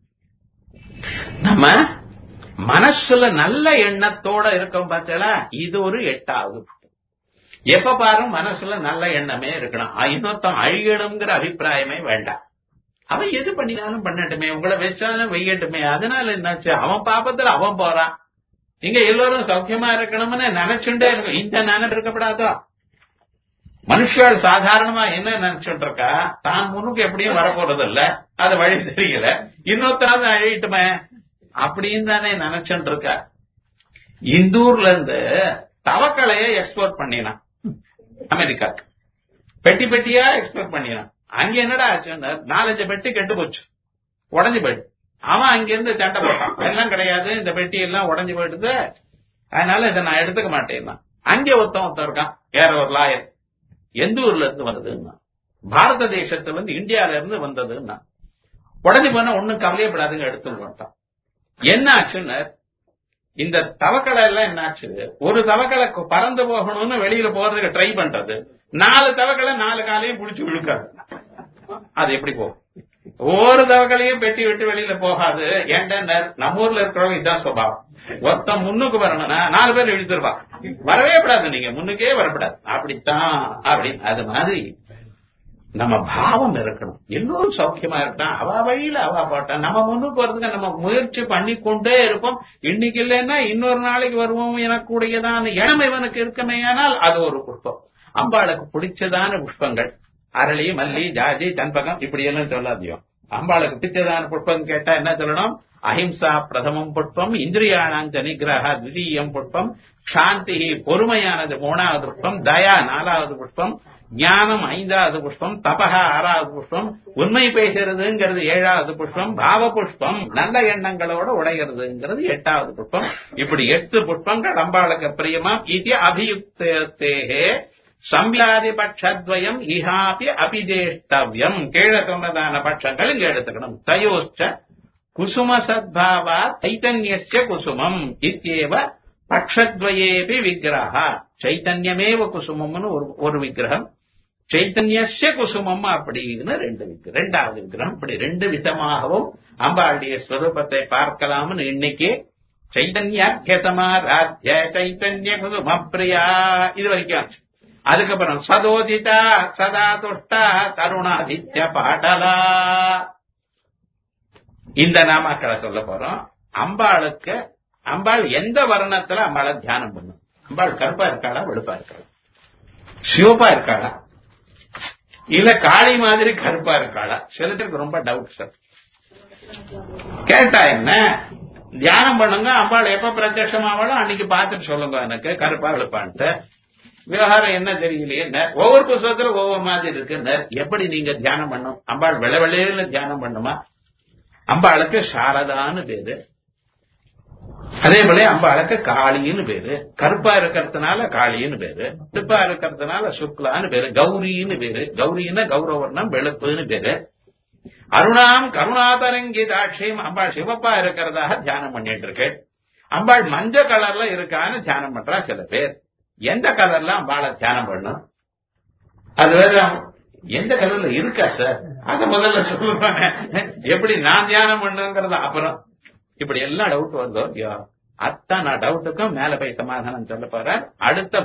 [SPEAKER 1] நம்ம மனசுல நல்ல எண்ணத்தோட இருக்கோம் பார்த்தீங்களா இது ஒரு எட்டாவது எப்ப பாரு மனசுல நல்ல எண்ணமே இருக்கணும் இன்னொருத்தம் அழியணுங்கிற அபிப்பிராயமே வேண்டாம் அவன் எது பண்ணினாலும் பண்ணட்டுமே உங்களை வச்சாலும் வெய்யட்டுமே அதனால என்னாச்சு அவன் பாப்பத்துல அவன் போறான் நீங்க எல்லாரும் சௌக்கியமா இருக்கணும்னு நினைச்சுட்டே இருக்கும் இந்த நினைப்பு இருக்கப்படாதோ மனுஷால் சாதாரணமா என்ன நினைச்சுட்டு இருக்கா தான் முன்னுக்கு எப்படியும் வரப்போறது இல்ல அது வழி தெரியல இன்னொருத்தராவது அழியட்டுமே அப்படின்னு தானே நினைச்சுட்டு இருக்கா இந்தூர்ல இருந்து தவக்கலைய எக்ஸ்போர்ட் பண்ணினான் அமெரிக்காக்கு பெட்டி பெட்டியா எக்ஸ்போர்ட் பண்ணினான் அங்க என்னடா ஆச்சுன்னா நாலஞ்சு பெட்டி கெட்டு போச்சு உடஞ்சு போயிட்டு அவன் அங்கிருந்து சண்டை போட்டான் எல்லாம் கிடையாது இந்த பெட்டி எல்லாம் உடஞ்சு போயிடுது அதனால இதை நான் எடுத்துக்க மாட்டேன்னா அங்கே ஒருத்தன் ஒருத்தன் இருக்கான் வேற ஒரு லாயர் எந்த ஊர்ல இருந்து வந்ததுன்னா பாரத தேசத்துல இருந்து இந்தியால இருந்து வந்ததுன்னா உடஞ்சு போனா ஒண்ணும் கவலையப்படாதுங்க எடுத்து மாட்டான் என்ன ஆச்சுன்னு இந்த தவக்கலை எல்லாம் என்னாச்சு ஒரு தவக்கலை பறந்து போகணும்னு வெளியில போறதுக்கு ட்ரை பண்றது நாலு தவக்கலை நாலு காலையும் புடிச்சு இழுக்காது அது எப்படி போகும் ஒவ்வொரு தவக்களையும் பெட்டி விட்டு வெளியில போகாது ஏன்டா நம்ம ஊர்ல இருக்கிறவங்க இதுதான் சுபாவம் ஒருத்தன் முன்னுக்கு வரணும்னா நாலு பேர் இழுத்துருவான் வரவே கூடாது நீங்க முன்னுக்கே வரக்கூடாது அப்படித்தான் அப்படி அது மாதிரி நம்ம பாவம் இருக்கணும் எல்லோரும் சௌக்கியமா இருக்கான் அவ வழியில அவ போட்டா நம்ம முன்னுக்கு வரதுக்கு நம்ம முயற்சி பண்ணி கொண்டே இருப்போம் இன்னைக்கு இல்லைன்னா இன்னொரு நாளைக்கு வருவோம் எனக்கூடியதான இனம் இவனுக்கு இருக்கமேயானால் அது ஒரு புஷ்பம் அம்பாளுக்கு பிடிச்சதான புஷ்பங்கள் அரளி மல்லி ஜாஜி சண்பகம் இப்படி எல்லாம் சொல்லாதியும் அம்பாளுக்கு பிடிச்சதான புஷ்பம் கேட்டா என்ன சொல்லணும் அஹிம்சா பிரதமம் புஷ்பம் இந்திரியானாஞ்ச நிகிரக திவிதீயம் புஷ்பம் சாந்தி பொறுமையானது மூணாவது புஷ்பம் தயா நாலாவது புஷ்பம் ஞானம் ஐந்தாவது புஷ்பம் தபகா ஆறாவது புஷ்பம் உண்மை பேசுறதுங்கிறது ஏழாவது புஷ்பம் பாவ புஷ்பம் நல்ல எண்ணங்களோட உடைகிறதுங்கிறது எட்டாவது புஷ்பம் இப்படி எட்டு புஷ்பங்கள் அம்பாளுக்கு பிரியமா இது அபியுக்தேகே சம்பியாதி பட்சத்வயம் இஹாபி அபிதேஷ்டவ்யம் கீழே சொன்னதான பட்சங்கள் இங்க எடுத்துக்கணும் தயோச்ச குசும சத்பாவா சைத்தன்யஸ்ய குசுமம் இத்தியேவ பட்சத்வயேபி விக்கிரக சைத்தன்யமேவ குசுமம்னு ஒரு ஒரு விக்கிரகம் சைத்தன்யஸ்ய குசுமம் அப்படின்னு ரெண்டு விக்கிரம் ரெண்டாவது விக்கிரகம் இப்படி ரெண்டு விதமாகவும் அம்பாளுடைய ஸ்வரூபத்தை பார்க்கலாம்னு இன்னைக்கு சைத்தன்யாக்கியசமாராத்திய சைத்தன்ய குசும பிரியா இது வரைக்கும் ஆச்சு அதுக்கப்புறம் சதோதிதா சதா துஷ்டா தருணாதித்ய பாடலா இந்த நாமாக்களை சொல்ல போறோம் அம்பாளுக்கு அம்பாள் எந்த வர்ணத்துல அம்பாளை தியானம் பண்ணும் அம்பாள் கருப்பா இருக்காளா வெளுப்பா இருக்காளா சிவப்பா இருக்காளா இல்ல காளி மாதிரி கருப்பா இருக்காளா சில பேருக்கு ரொம்ப டவுட் சார் கேட்டா என்ன தியானம் பண்ணுங்க அம்பாள் எப்ப பிரத்யட்சமாவளோ அன்னைக்கு பார்த்துட்டு சொல்லுங்க எனக்கு கருப்பா வெளுப்பான்ட்டு விவகாரம் என்ன தெரியலையே ஒவ்வொரு புஸ்தகத்துல ஒவ்வொரு மாதிரி இருக்கு எப்படி நீங்க தியானம் பண்ணும் அம்பாள் வெள்ள வெள்ளையில தியானம் பண்ணுமா அம்பாளுக்கு சாரதான்னு பேரு அதே போல அம்பாளுக்கு காளின்னு பேரு கருப்பா இருக்கிறதுனால காளின்னு பேரு கருப்பா இருக்கிறதுனால சுக்லான்னு பேரு கௌரின்னு பேரு கௌரின்னா கௌரவர்ணம் வெளுப்புன்னு பேரு அருணாம் கருணாதரங்கி தாட்சியம் அம்பாள் சிவப்பா இருக்கிறதாக தியானம் பண்ணிட்டு இருக்கு அம்பாள் மஞ்ச கலர்ல இருக்கான்னு தியானம் பண்றா சில பேர் எந்த கலர்ல அம்பாளை தியானம் பண்ணும் அது வேற எந்த கலர்ல இருக்கா சார் அத முதல்ல சொல்லுவாங்க எப்படி நான் தியானம் பண்ணுங்கிறது அப்புறம் இப்படி எல்லாம் டவுட் வருதோ அத்தான் நான் டவுட்டுக்கும் மேல போய் சமாதானம் சொல்ல போறேன் அடுத்த